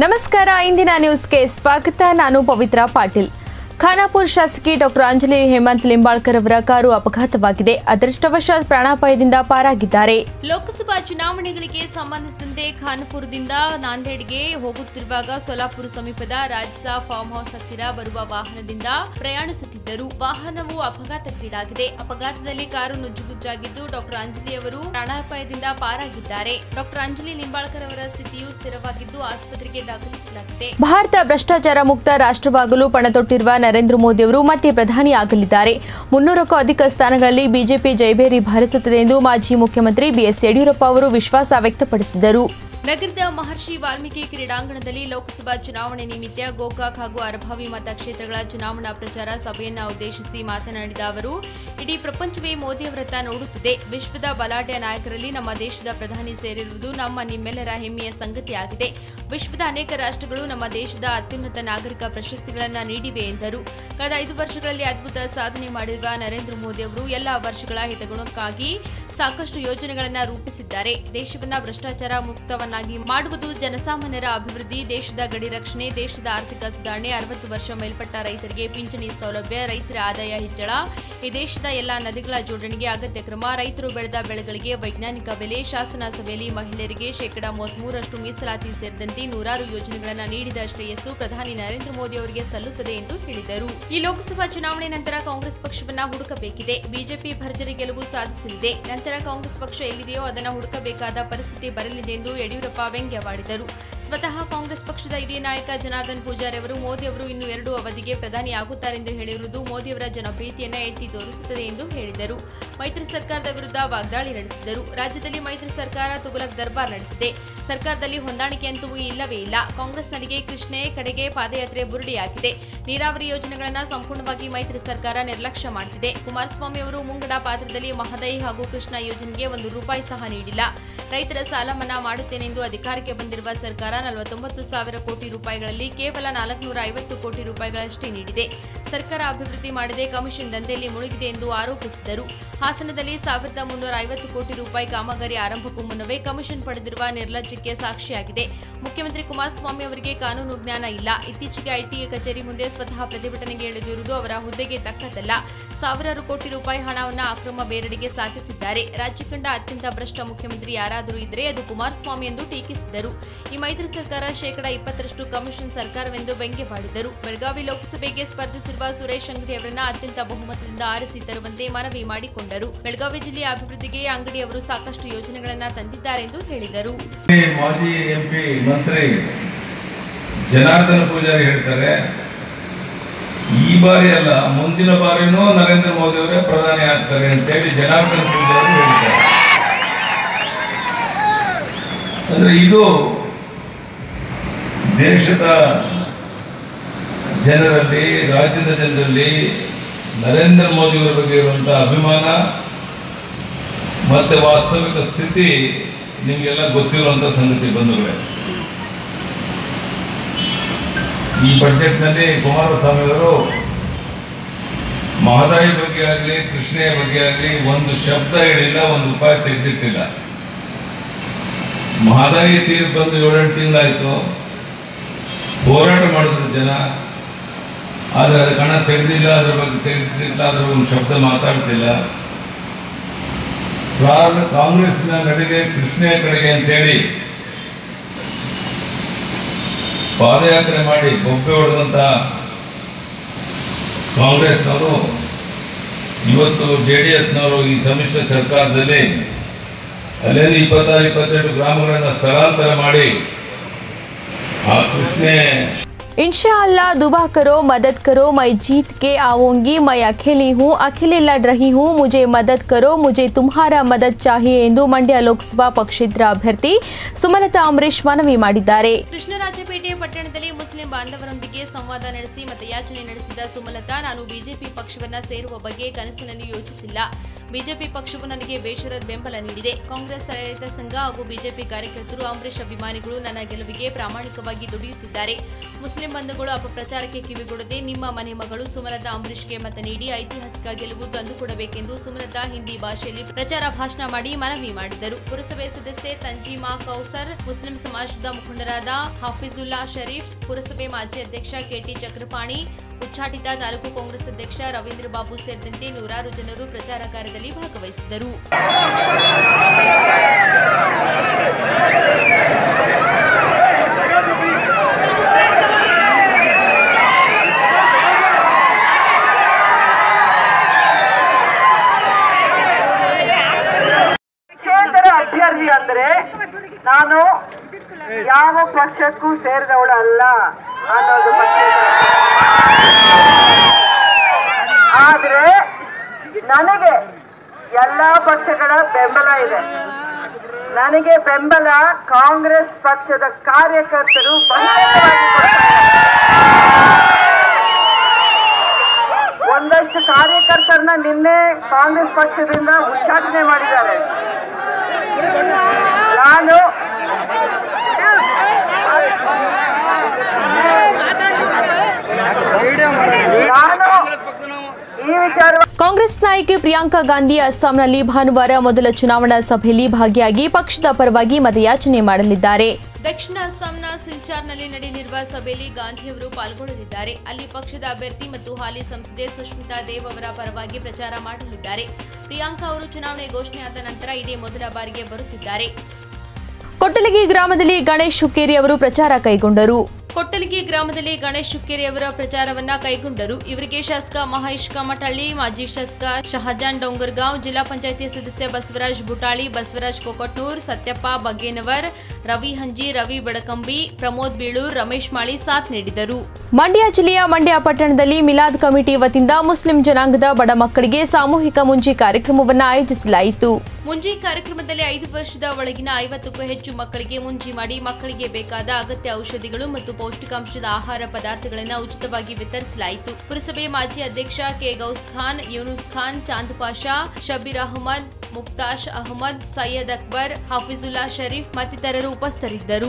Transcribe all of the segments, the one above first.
ನಮಸ್ಕಾರ ಇಂದಿನ ನ್ಯೂಸ್ಗೆ ಸ್ವಾಗತ ನಾನು ಪವಿತ್ರ ಪಾಟೀಲ್ ಖಾನಾಪುರ ಶಾಸಕಿ ಡಾಕ್ಟರ್ ಅಂಜಲಿ ಹೇಮಂತ್ ಲಿಂಬಾಳ್ಕರ್ ಅವರ ಕಾರು ಅಪಘಾತವಾಗಿದೆ ಅದೃಷ್ಟವಶಾತ್ ಪ್ರಾಣಾಪಾಯದಿಂದ ಪಾರಾಗಿದ್ದಾರೆ ಲೋಕಸಭಾ ಚುನಾವಣೆಗಳಿಗೆ ಸಂಬಂಧಿಸಿದಂತೆ ಖಾನಾಪುರದಿಂದ ನಾಂದೇಡ್ಗೆ ಹೋಗುತ್ತಿರುವಾಗ ಸೋಲಾಪುರ ಸಮೀಪದ ರಾಜ್ಸಾ ಫಾರ್ಮ್ ಹೌಸ್ ಹತ್ತಿರ ಬರುವ ವಾಹನದಿಂದ ಪ್ರಯಾಣಿಸುತ್ತಿದ್ದರು ವಾಹನವು ಅಪಘಾತಕ್ಕೀಡಾಗಿದೆ ಅಪಘಾತದಲ್ಲಿ ಕಾರು ನುಜ್ಜುಗುಜ್ಜಾಗಿದ್ದು ಡಾಕ್ಟರ್ ಅಂಜಲಿ ಅವರು ಪ್ರಾಣಾಪಾಯದಿಂದ ಪಾರಾಗಿದ್ದಾರೆ ಡಾಕ್ಟರ್ ಅಂಜಲಿ ಲಿಂಬಾಳ್ಕರ್ ಅವರ ಸ್ಥಿತಿಯು ಸ್ಥಿರವಾಗಿದ್ದು ಆಸ್ಪತ್ರೆಗೆ ದಾಖಲಿಸಲಾಗಿದೆ ಭಾರತ ಭ್ರಷ್ಟಾಚಾರ ಮುಕ್ತ ರಾಷ್ಟ್ರವಾಗಲು ಪಣತೊಟ್ಟಿರುವ ನರೇಂದ್ರ ಮೋದಿ ಅವರು ಮತ್ತೆ ಪ್ರಧಾನಿ ಆಗಲಿದ್ದಾರೆ ಮುನ್ನೂರಕ್ಕೂ ಅಧಿಕ ಸ್ಥಾನಗಳಲ್ಲಿ ಬಿಜೆಪಿ ಜೈಬೇರಿ ಬಾರಿಸುತ್ತದೆ ಎಂದು ಮಾಜಿ ಮುಖ್ಯಮಂತ್ರಿ ಬಿಎಸ್ ಯಡಿಯೂರಪ್ಪ ಅವರು ವಿಶ್ವಾಸ ವ್ಯಕ್ತಪಡಿಸಿದರು ನಗರದ ಮಹರ್ಷಿ ವಾಲ್ಮೀಕಿ ಕ್ರೀಡಾಂಗಣದಲ್ಲಿ ಲೋಕಸಭಾ ಚುನಾವಣೆ ನಿಮಿತ್ತ ಗೋಕಾಕ್ ಹಾಗೂ ಅರಭಾವಿ ಮತಕ್ಷೇತ್ರಗಳ ಚುನಾವಣಾ ಪ್ರಚಾರ ಸಭೆಯನ್ನ ಉದ್ದೇಶಿಸಿ ಮಾತನಾಡಿದ ಅವರು ಇಡೀ ಪ್ರಪಂಚವೇ ಮೋದಿಯವರತ್ತ ನೋಡುತ್ತಿದೆ ವಿಶ್ವದ ಬಲಾಢ್ಯ ನಾಯಕರಲ್ಲಿ ನಮ್ಮ ದೇಶದ ಪ್ರಧಾನಿ ಸೇರಿರುವುದು ನಮ್ಮ ನಿಮ್ಮೆಲ್ಲರ ಹೆಮ್ಮೆಯ ಸಂಗತಿಯಾಗಿದೆ ವಿಶ್ವದ ಅನೇಕ ರಾಷ್ಟ್ರಗಳು ನಮ್ಮ ದೇಶದ ಅತ್ಯುನ್ನತ ನಾಗರಿಕ ಪ್ರಶಸ್ತಿಗಳನ್ನ ನೀಡಿವೆ ಎಂದರು ಕಳೆದ ಐದು ವರ್ಷಗಳಲ್ಲಿ ಅದ್ಭುತ ಸಾಧನೆ ಮಾಡಿರುವ ನರೇಂದ್ರ ಮೋದಿ ಅವರು ಎಲ್ಲ ವರ್ಷಗಳ ಹಿತಗುಣಕ್ಕಾಗಿ ಸಾಕಷ್ಟು ಯೋಜನೆಗಳನ್ನ ರೂಪಿಸಿದ್ದಾರೆ ದೇಶವನ್ನ ಭ್ರಷ್ಟಾಚಾರ ಮುಕ್ತವನ್ನಾಗಿ ಮಾಡುವುದು ಜನಸಾಮಾನ್ಯರ ಅಭಿವೃದ್ಧಿ ದೇಶದ ಗಡಿ ರಕ್ಷಣೆ ದೇಶದ ಆರ್ಥಿಕ ಸುಧಾರಣೆ ಅರವತ್ತು ವರ್ಷ ಮೇಲ್ಪಟ್ಟ ರೈತರಿಗೆ ಪಿಂಚಣಿ ಸೌಲಭ್ಯ ರೈತರ ಆದಾಯ ಹೆಚ್ಚಳ ಈ ದೇಶದ ಎಲ್ಲಾ ನದಿಗಳ ಜೋಡಣೆಗೆ ಅಗತ್ಯ ಕ್ರಮ ರೈತರು ಬೆಳೆದ ಬೆಳೆಗಳಿಗೆ ವೈಜ್ಞಾನಿಕ ಬೆಲೆ ಶಾಸನ ಸಭೆಯಲ್ಲಿ ಮಹಿಳೆಯರಿಗೆ ಶೇಕಡಾ ಮೂವತ್ಮೂರಷ್ಟು ಮೀಸಲಾತಿ ಸೇರಿದಂತೆ ನೂರಾರು ಯೋಜನೆಗಳನ್ನು ನೀಡಿದ ಶ್ರೇಯಸ್ಸು ಪ್ರಧಾನಿ ನರೇಂದ್ರ ಮೋದಿ ಅವರಿಗೆ ಸಲ್ಲುತ್ತದೆ ಎಂದು ಹೇಳಿದರು ಈ ಲೋಕಸಭಾ ಚುನಾವಣೆ ನಂತರ ಕಾಂಗ್ರೆಸ್ ಪಕ್ಷವನ್ನ ಹುಡುಕಬೇಕಿದೆ ಬಿಜೆಪಿ ಭರ್ಜರಿ ಗೆಲುವು ಸಾಧಿಸಲಿದೆ ನಂತರ ಕಾಂಗ್ರೆಸ್ ಪಕ್ಷ ಎಲ್ಲಿದೆಯೋ ಅದನ್ನು ಹುಡುಕಬೇಕಾದ ಪರಿಸ್ಥಿತಿ ಬರಲಿದೆ ಎಂದು ಯಡಿಯೂರಪ್ಪ ವ್ಯಂಗ್ಯವಾಡಿದರು ಸ್ವತಃ ಕಾಂಗ್ರೆಸ್ ಪಕ್ಷದ ಹಿರಿಯ ನಾಯಕ ಜನಾರ್ದನ್ ಪೂಜಾರಿ ಅವರು ಮೋದಿ ಅವರು ಇನ್ನು ಎರಡು ಅವಧಿಗೆ ಪ್ರಧಾನಿ ಆಗುತ್ತಾರೆಂದು ಹೇಳಿರುವುದು ಮೋದಿಯವರ ಜನಪ್ರಿಯತೆಯನ್ನ ಎತ್ತಿ ತೋರಿಸುತ್ತದೆ ಎಂದು ಹೇಳಿದರು ಮೈತ್ರಿ ಸರ್ಕಾರದ ವಿರುದ್ಧ ವಾಗ್ದಾಳಿ ನಡೆಸಿದರು ರಾಜ್ಯದಲ್ಲಿ ಮೈತ್ರಿ ಸರ್ಕಾರ ತುಗುಲಕ್ ದರ್ಬಾರ್ ನಡೆಸಿದೆ ಸರ್ಕಾರದಲ್ಲಿ ಹೊಂದಾಣಿಕೆ ಅಂತೂ ಇಲ್ಲವೇ ಇಲ್ಲ ಕಾಂಗ್ರೆಸ್ ನಡಿಗೆ ಕೃಷ್ಣೆ ಕಡೆಗೆ ಪಾದಯಾತ್ರೆ ಬುರುಡಿಯಾಗಿದೆ ನೀರಾವರಿ ಯೋಜನೆಗಳನ್ನು ಸಂಪೂರ್ಣವಾಗಿ ಮೈತ್ರಿ ಸರ್ಕಾರ ನಿರ್ಲಕ್ಷ್ಯ ಮಾಡುತ್ತಿದೆ ಕುಮಾರಸ್ವಾಮಿ ಅವರು ಮುಂಗಡ ಪಾತ್ರದಲ್ಲಿ ಮಹದಾಯಿ ಹಾಗೂ ಕೃಷ್ಣ ಯೋಜನೆಗೆ ಒಂದು ರೂಪಾಯಿ ಸಹ ನೀಡಿಲ್ಲ ರೈತರ ಸಾಲ ಮನ್ನಾ ಮಾಡುತ್ತೇನೆಂದು ಅಧಿಕಾರಕ್ಕೆ ಬಂದಿರುವ ಸರ್ಕಾರ ನಲವತ್ತೊಂಬತ್ತು ಸಾವಿರ ಕೋಟಿ ರೂಪಾಯಿಗಳಲ್ಲಿ ಕೇವಲ ನಾಲ್ಕುನೂರ ಐವತ್ತು ಕೋಟಿ ರೂಪಾಯಿಗಳಷ್ಟೇ ನೀಡಿದೆ ಸರ್ಕಾರ ಅಭಿವೃದ್ಧಿ ಮಾಡದೆ ಕಮಿಷನ್ ದಂಧೆಯಲ್ಲಿ ಮುಳುಗಿದೆ ಎಂದು ಆರೋಪಿಸಿದರು ಹಾಸನದಲ್ಲಿ ಸಾವಿರದ ಮುನ್ನೂರ ಐವತ್ತು ಕೋಟಿ ರೂಪಾಯಿ ಕಾಮಗಾರಿ ಆರಂಭಕ್ಕೂ ಮುನ್ನವೇ ಕಮಿಷನ್ ಪಡೆದಿರುವ ನಿರ್ಲಜ್ಜಕ್ಕೆ ಸಾಕ್ಷಿಯಾಗಿದೆ ಮುಖ್ಯಮಂತ್ರಿ ಕುಮಾರಸ್ವಾಮಿ ಅವರಿಗೆ ಕಾನೂನು ಜ್ಞಾನ ಇಲ್ಲ ಇತ್ತೀಚೆಗೆ ಐಟಿ ಕಚೇರಿ ಮುಂದೆ ಸ್ವತಃ ಪ್ರತಿಭಟನೆಗೆ ಇಳಿದಿರುವುದು ಅವರ ಹುದ್ದೆಗೆ ತಕ್ಕದ್ದಲ್ಲ ಸಾವಿರಾರು ಕೋಟಿ ರೂಪಾಯಿ ಹಣವನ್ನು ಅಕ್ರಮ ಬೇರೆಡೆಗೆ ಸಾಗಿಸಿದ್ದಾರೆ ರಾಜ್ಯ ಕಂಡ ಅತ್ಯಂತ ಭ್ರಷ್ಟ ಮುಖ್ಯಮಂತ್ರಿ ಯಾರಾದರೂ ಇದ್ದರೆ ಅದು ಕುಮಾರಸ್ವಾಮಿ ಎಂದು ಟೀಕಿಸಿದರು ಈ ಮೈತ್ರಿ ಸರ್ಕಾರ ಶೇಕಡಾ ಇಪ್ಪತ್ತರಷ್ಟು ಕಮಿಷನ್ ಸರ್ಕಾರವೆಂದು ವ್ಯಂಗ್ಯವಾಡಿದರು ಬೆಳಗಾವಿ ಲೋಕಸಭೆಗೆ ಸ್ಪರ್ಧಿಸಿರುವ ಸುರೇಶ್ ಅಂಗಡಿ ಅವರನ್ನ ಅತ್ಯಂತ ಬಹುಮತದಿಂದ ಆರಿಸಿ ತರುವಂತೆ ಮನವಿ ಮಾಡಿಕೊಂಡರು ಬೆಳಗಾವಿ ಜಿಲ್ಲೆಯ ಅಭಿವೃದ್ಧಿಗೆ ಅಂಗಡಿ ಅವರು ಸಾಕಷ್ಟು ಯೋಜನೆಗಳನ್ನ ತಂದಿದ್ದಾರೆ ಎಂದು ಹೇಳಿದರು ಮಾಜಿ ಎಂ ಪಿ ಮಂತ್ರಿ ಜನಾರ್ದನ ಪೂಜಾರಿ ಹೇಳ್ತಾರೆ ಈ ಬಾರಿ ಅಲ್ಲ ಮುಂದಿನ ಬಾರಿನೂ ನರೇಂದ್ರ ಮೋದಿ ಅವರೇ ಪ್ರಧಾನಿ ಆಗ್ತಾರೆ ಅಂತೇಳಿ ಜನಾರ್ದನ ಪೂಜಾರಿ ಹೇಳ್ತಾರೆ ಅಂದ್ರೆ ಇದು ದೇಶದ ಜನರಲ್ಲಿ ರಾಜ್ಯದ ಜನರಲ್ಲಿ ನರೇಂದ್ರ ಮೋದಿ ಅವರ ಬಗ್ಗೆ ಇರುವಂತಹ ಅಭಿಮಾನ ಮತ್ತೆ ವಾಸ್ತವಿಕ ಸ್ಥಿತಿ ನಿಮಗೆಲ್ಲ ಗೊತ್ತಿರುವಂತ ಸಂಗತಿ ಬಂಧುಗಳೇ ಈ ಬಜೆಟ್ನಲ್ಲಿ ಕುಮಾರಸ್ವಾಮಿ ಅವರು ಮಹದಾಯಿ ಬಗ್ಗೆ ಆಗಲಿ ಕೃಷ್ಣೆಯ ಬಗ್ಗೆ ಆಗಲಿ ಒಂದು ಶಬ್ದ ಹೇಳಿಲ್ಲ ಒಂದು ರೂಪಾಯಿ ತೆಗೆದಿಟ್ಟಿಲ್ಲ ಮಹದಾಯಿ ತೀರ್ಪು ಬಂದು ಏಳೆಂಟು ತಿಂಗಳಾಯ್ತು ಹೋರಾಟ ಮಾಡಿದ್ರು ಜನ ಆದರೆ ಅದಕ್ಕೆ ಹಣ ತೆಗೆದಿಲ್ಲ ಅದ್ರ ಬಗ್ಗೆ ತೆಗೆದಿಲ್ಲ ಅದ್ರ ಬಗ್ಗೆ ಒಂದು ಶಬ್ದ ಮಾತಾಡ್ತಿಲ್ಲ ಪ್ರಾರ- ಕಾಂಗ್ರೆಸ್ನ ನಡಿಗೆ ಕೃಷ್ಣೆಯ ಕಡೆಗೆ ಅಂತೇಳಿ ಪಾದಯಾತ್ರೆ ಮಾಡಿ ಬೊಬ್ಬೆ ಹೊಡೆದಂತ ಕಾಂಗ್ರೆಸ್ನವರು ಇವತ್ತು ಜೆ ಡಿ ಎಸ್ನವರು ಈ ಸಮ್ಮಿಶ್ರ ಸರ್ಕಾರದಲ್ಲಿ ಅಲ್ಲೇನು ಇಪ್ಪತ್ತಾರು ಇಪ್ಪತ್ತೆರಡು ಗ್ರಾಮಗಳನ್ನು ಸ್ಥಳಾಂತರ ಮಾಡಿ ಆ ಕೃಷ್ಣೆ इंशा अल्लाह दुआ करो मदद करो मैं जीत के आऊंगी मैं अकेली हूँ अकेले लड़ रही हूँ मुझे मदद करो मुझे तुम्हारा मदद चाहिए ಎಂದು ಮಂಡ್ಯ ಲೋಕಸಭಾ ಪಕ್ಷೇತರ ಅಭ್ಯರ್ಥಿ ಸುಮಲತಾ ಅಂಬರೀಶ್ ಮನವಿ ಮಾಡಿದ್ದಾರೆ ಕೃಷ್ಣರಾಜಪೇಟೆ ಪಟ್ಟಣದಲ್ಲಿ ಮುಸ್ಲಿಂ ಬಾಂಧವರೊಂದಿಗೆ ಸಂವಾದ ನಡೆಸಿ ಮತಯಾಚನೆ ನಡೆಸಿದ ಸುಮಲತಾ ನಾನು ಬಿಜೆಪಿ ಪಕ್ಷವನ್ನ ಸೇರುವ ಬಗ್ಗೆ ಕನಸಿನಲ್ಲಿ ಯೋಚಿಸಿಲ್ಲ ಬಿಜೆಪಿ ಪಕ್ಷವು ನನಗೆ ಬೇಷರತ್ ಬೆಂಬಲ ನೀಡಿದೆ ಕಾಂಗ್ರೆಸ್ ರೈತ ಸಂಘ ಹಾಗೂ ಬಿಜೆಪಿ ಕಾರ್ಯಕರ್ತರು ಅಂಬರೀಷ್ ಅಭಿಮಾನಿಗಳು ನನ್ನ ಗೆಲುವಿಗೆ ಪ್ರಾಮಾಣಿಕವಾಗಿ ದುಡಿಯುತ್ತಿದ್ದಾರೆ ಮುಸ್ಲಿಂ ಬಂಧುಗಳು ಅಪಪ್ರಚಾರಕ್ಕೆ ಕಿವಿಗೊಡದೆ ನಿಮ್ಮ ಮನೆ ಮಗಳು ಸುಮಲತಾ ಅಂಬರೀಷ್ಗೆ ಮತ ನೀಡಿ ಐತಿಹಾಸಿಕ ಗೆಲುವು ತಂದುಕೊಡಬೇಕೆಂದು ಸುಮಲತಾ ಹಿಂದಿ ಭಾಷೆಯಲ್ಲಿ ಪ್ರಚಾರ ಭಾಷಣ ಮಾಡಿ ಮನವಿ ಮಾಡಿದರು ಪುರಸಭೆ ಸದಸ್ಯೆ ತಂಜೀಮಾ ಕೌಸರ್ ಮುಸ್ಲಿಂ ಸಮಾಜದ ಮುಖಂಡರಾದ ಹಾಫಿಜುಲ್ಲಾ ಶರೀಫ್ ಪುರಸಭೆ ಮಾಜಿ ಅಧ್ಯಕ್ಷ ಕೆಟಿ ಚಕ್ರಪಾಣಿ ಉಚ್ಚಾಟಿತ ತಾಲೂಕು ಕಾಂಗ್ರೆಸ್ ಅಧ್ಯಕ್ಷ ರವೀಂದ್ರ ಬಾಬು ಸೇರಿದಂತೆ ನೂರಾರು ಜನರು ಪ್ರಚಾರ ಕಾರ್ಯದಲ್ಲಿ ಭಾಗವಹಿಸಿದ್ದರು ಕ್ಷೇತ್ರ ಅಭ್ಯರ್ಥಿ ಅಂದ್ರೆ ನಾನು ಯಾವ ಪಕ್ಷಕ್ಕೂ ಸೇರಿದವಳು ಅಲ್ಲ ಅನ್ನೋದು ಪಕ್ಷ ಆದ್ರೆ ನನಗೆ ಎಲ್ಲಾ ಪಕ್ಷಗಳ ಬೆಂಬಲ ಇದೆ ನನಗೆ ಬೆಂಬಲ ಕಾಂಗ್ರೆಸ್ ಪಕ್ಷದ ಕಾರ್ಯಕರ್ತರು ಬಹಿರಂಗವಾಗಿ ಕೊಡ್ತಾರೆ. ಒಂದಷ್ಟು ಕಾರ್ಯಕರ್ತರನ್ನ ನಿನ್ನೆ ಕಾಂಗ್ರೆಸ್ ಪಕ್ಷದಿಂದ ಉಚ್ಚಾಟನೆ ಮಾಡಿದ್ದಾರೆ ನಾನು ನಾನು ಈ ವಿಚಾರ ಕಾಂಗ್ರೆಸ್ ನಾಯಕಿ ಪ್ರಿಯಾಂಕಾ ಗಾಂಧಿ ಅಸ್ಸಾಂನಲ್ಲಿ ಭಾನುವಾರ ಮೊದಲ ಚುನಾವಣಾ ಸಭೆಯಲ್ಲಿ ಭಾಗಿಯಾಗಿ ಪಕ್ಷದ ಪರವಾಗಿ ಮತಯಾಚನೆ ಮಾಡಲಿದ್ದಾರೆ ದಕ್ಷಿಣ ಅಸ್ಸಾಂನ ಸಿಲ್ಚಾರ್ನಲ್ಲಿ ನಡೆಯಲಿರುವ ಸಭೆಯಲ್ಲಿ ಗಾಂಧಿ ಅವರು ಪಾಲ್ಗೊಳ್ಳಲಿದ್ದಾರೆ ಅಲ್ಲಿ ಪಕ್ಷದ ಅಭ್ಯರ್ಥಿ ಮತ್ತು ಹಾಲಿ ಸಂಸದೆ ಸುಷ್ಮಿತಾ ದೇವ್ ಅವರ ಪರವಾಗಿ ಪ್ರಚಾರ ಮಾಡಲಿದ್ದಾರೆ ಪ್ರಿಯಾಂಕಾ ಅವರು ಚುನಾವಣೆ ಘೋಷಣೆಯಾದ ನಂತರ ಇದೇ ಮೊದಲ ಬಾರಿಗೆ ಬರುತ್ತಿದ್ದಾರೆ ಕೊಟ್ಟಲಗಿ ಗ್ರಾಮದಲ್ಲಿ ಗಣೇಶ್ ಹುಕ್ಕೇರಿ ಅವರು ಪ್ರಚಾರ ಕೈಗೊಂಡರು ಕೊಟ್ಟಲಗಿ ಗ್ರಾಮದಲ್ಲಿ ಗಣೇಶ್ ಹುಕ್ಕೇರಿ ಅವರ ಪ್ರಚಾರವನ್ನ ಕೈಗೊಂಡರು ಇವರಿಗೆ ಶಾಸಕ ಮಹೇಶ್ ಕಮಟಳ್ಳಿ ಮಾಜಿ ಶಾಸಕ ಶಹಜಾನ್ ಡೋಂಗರ್ಗಾಂವ್ ಜಿಲ್ಲಾ ಪಂಚಾಯಿತಿ ಸದಸ್ಯ ಬಸವರಾಜ್ ಬುಟಾಳಿ ಬಸವರಾಜ್ ಕೊಕಟ್ನೂರ್ ಸತ್ಯಪ್ಪ ಬಗ್ಗೇನವರ್ ರವಿ ಹಂಜಿ ರವಿ ಬಡಕಂಬಿ ಪ್ರಮೋದ್ ಬೀಳೂರ್ ರಮೇಶ್ ಮಾಳಿ ಸಾಥ್ ನೀಡಿದರು ಮಂಡ್ಯ ಜಿಲ್ಲೆಯ ಮಂಡ್ಯ ಪಟ್ಟಣದಲ್ಲಿ ಮಿಲಾದ್ ಕಮಿಟಿ ವತಿಯಿಂದ ಮುಸ್ಲಿಂ ಜನಾಂಗದ ಬಡ ಮಕ್ಕಳಿಗೆ ಸಾಮೂಹಿಕ ಮುಂಜಿ ಕಾರ್ಯಕ್ರಮವನ್ನು ಆಯೋಜಿಸಲಾಯಿತು ಮುಂಜಿ ಕಾರ್ಯಕ್ರಮದಲ್ಲಿ ಐದು ವರ್ಷದ ಒಳಗಿನ ಐವತ್ತಕ್ಕೂ ಹೆಚ್ಚು ಮಕ್ಕಳಿಗೆ ಮುಂಜಿ ಮಾಡಿ ಮಕ್ಕಳಿಗೆ ಬೇಕಾದ ಅಗತ್ಯ ಔಷಧಿಗಳು ಮತ್ತು ಪೌಷ್ಟಿಕಾಂಶದ ಆಹಾರ ಪದಾರ್ಥಗಳನ್ನು ಉಚಿತವಾಗಿ ವಿತರಿಸಲಾಯಿತು ಪುರಸಭೆ ಮಾಜಿ ಅಧ್ಯಕ್ಷ ಕೆ ಗೌಸ್ ಖಾನ್ ಯೂನುಸ್ ಖಾನ್ ಚಾಂದ್ ಪಾಷಾ ಶಬೀರ್ ಅಹಮದ್ ಮುಕ್ತಾಶ್ ಅಹಮದ್ ಸೈಯದ್ ಅಕ್ಬರ್ ಹಾಫಿಜುಲ್ಲಾ ಶರೀಫ್ ಮತ್ತಿತರರು ಉಪಸ್ಥಿತರಿದ್ದರು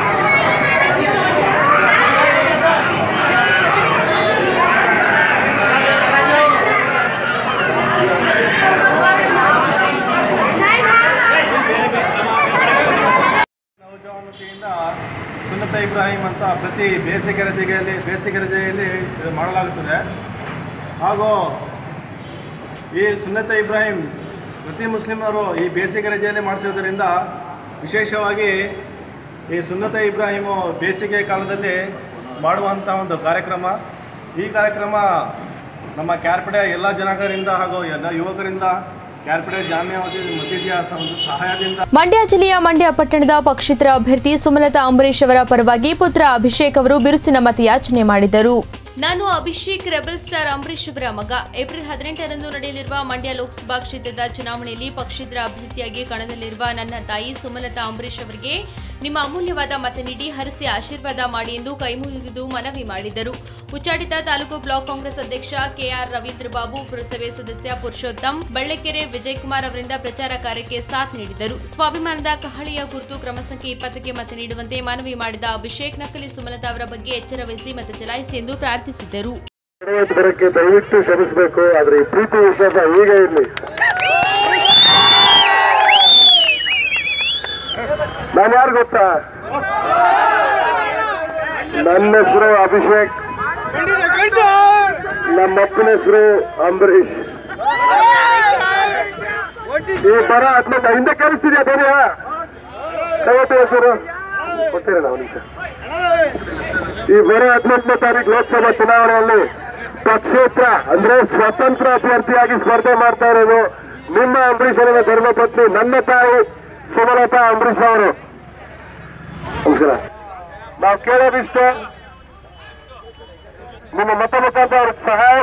ನೌಜವಾನತೆಯಿಂದ ಸುನ್ನತ ಇಬ್ರಾಹಿಂ ಅಂತ ಪ್ರತಿ ಬೇಸಿಗೆ ರಜೆಯಲ್ಲಿ ಬೇಸಿಗೆ ರಜೆಯಲ್ಲಿ ಇದು ಮಾಡಲಾಗುತ್ತದೆ ಹಾಗೂ ಈ ಸುನ್ನತ ಇಬ್ರಾಹಿಂ ಪ್ರತಿ ಮುಸ್ಲಿಮರು ಈ ಬೇಸಿಗೆ ರಜೆಯಲ್ಲಿ ಮಾಡಿಸೋದರಿಂದ ವಿಶೇಷವಾಗಿ ಈ ಸುನ್ನತ ಇಬ್ರಾಹಿಮು ಬೇಸಿಗೆ ಕಾಲದಲ್ಲಿ ಮಾಡುವಂಥ ಒಂದು ಕಾರ್ಯಕ್ರಮ ಈ ಕಾರ್ಯಕ್ರಮ ನಮ್ಮ ಕ್ಯಾರ್ಪಡೆ ಎಲ್ಲ ಜನಾಂಗರಿಂದ ಹಾಗೂ ಎಲ್ಲ ಯುವಕರಿಂದ ಕ್ಯಾರ್ಪಡೆ ಜಾಮಿಯಾ ಮಸೀದಿ ಮಸೀದಿಯ ಒಂದು ಸಹಾಯದಿಂದ ಮಂಡ್ಯ ಜಿಲ್ಲೆಯ ಮಂಡ್ಯ ಪಟ್ಟಣದ ಪಕ್ಷೇತರ ಅಭ್ಯರ್ಥಿ ಸುಮಲತಾ ಅಂಬರೀಶ್ ಅವರ ಪರವಾಗಿ ಪುತ್ರ ಅಭಿಷೇಕ್ ಅವರು ಬಿರುಸಿನ ಮತಯಾಚನೆ ಮಾಡಿದರು ನಾನು ಅಭಿಷೇಕ್ ರೆಬಲ್ ಸ್ಟಾರ್ ಅಂಬರೀಶ್ ಅವರ ಮಗ ಏಪ್ರಿಲ್ ಹದಿನೆಂಟರಂದು ನಡೆಯಲಿರುವ ಮಂಡ್ಯ ಲೋಕಸಭಾ ಕ್ಷೇತ್ರದ ಚುನಾವಣೆಯಲ್ಲಿ ಪಕ್ಷೇತರ ಅಭ್ಯರ್ಥಿಯಾಗಿ ಕಣದಲ್ಲಿರುವ ನನ್ನ ತಾಯಿ ಸುಮಲತಾ ಅಂಬರೀಶ್ ಅವರಿಗೆ ನಿಮ್ಮ ಅಮೂಲ್ಯವಾದ ಮತ ನೀಡಿ ಹರಿಸಿ ಆಶೀರ್ವಾದ ಮಾಡಿ ಎಂದು ಕೈಮುಗಿದು ಮನವಿ ಮಾಡಿದರು ಉಚ್ಚಾಟಿತ ತಾಲೂಕು ಬ್ಲಾಕ್ ಕಾಂಗ್ರೆಸ್ ಅಧ್ಯಕ್ಷ ಕೆಆರ್ ರವೀಂದ್ರ ಬಾಬು ಪುರಸಭೆ ಸದಸ್ಯ ಪುರುಷೋತ್ತಮ್ ಬಳ್ಳೆಕೆರೆ ವಿಜಯಕುಮಾರ್ ಅವರಿಂದ ಪ್ರಚಾರ ಕಾರ್ಯಕ್ಕೆ ಸಾಥ್ ನೀಡಿದರು ಸ್ವಾಭಿಮಾನದ ಕಹಳಿಯ ಕುರಿತು ಕ್ರಮ ಸಂಖ್ಯೆ ಇಪ್ಪತ್ತಕ್ಕೆ ಮತ ನೀಡುವಂತೆ ಮನವಿ ಮಾಡಿದ ಅಭಿಷೇಕ್ ನಕಲಿ ಸುಮಲತಾ ಅವರ ಬಗ್ಗೆ ಎಚ್ಚರ ವಹಿಸಿ ಮತ ಚಲಾಯಿಸಿ ಎಂದು ಪ್ರಾರ್ಥಿಸಿದರು ತರಬೇತಿ ಬರೋಕ್ಕೆ ದಯವಿಟ್ಟು ಶ್ರಮಿಸಬೇಕು ಆದ್ರೆ ಈ ಪ್ರೀತಿ ವಿಶ್ವಾಸ ಈಗ ಇರಲಿ ನಾನು ಯಾರು ಗೊತ್ತಾ ನನ್ನ ಹೆಸರು ಅಭಿಷೇಕ್ ನಮ್ಮಪ್ಪನ ಹೆಸರು ಅಂಬರೀಶ್ ಈ ಬರ ಹತ್ತೊಂದು ಹಿಂದೆ ಕೇಳಿಸ್ತಿದ್ಯಾ ಬೇರೆಯ ದಯವಿಟ್ಟು ಹೆಸರು ಕೊಡ್ತೀರ ನಾವು ನಿಮಿಷ ಈ ಬರೋ ಹದಿನೆಂಟನೇ ತಾರೀಕು ಲೋಕಸಭಾ ಚುನಾವಣೆಯಲ್ಲಿ ಪಕ್ಷೇತರ ಅಂದ್ರೆ ಸ್ವತಂತ್ರ ಅಭ್ಯರ್ಥಿಯಾಗಿ ಸ್ಪರ್ಧೆ ಮಾಡ್ತಾ ಇರೋದು ನಿಮ್ಮ ಅಂಬರೀಶ್ ಅವರ ಧರ್ಮಪತ್ನಿ ನನ್ನ ತಾಯಿ ಸುಮಲತಾ ಅಂಬರೀಶ್ ಅವರು ನಮಸ್ಕಾರ ನಾವು ಕೇಳೋದಿಷ್ಟೇ ನಿಮ್ಮ ಮತ ಮುಖಾಂತರ ಅವ್ರಿಗೆ ಸಹಾಯ ಮಾಡಬೇಕು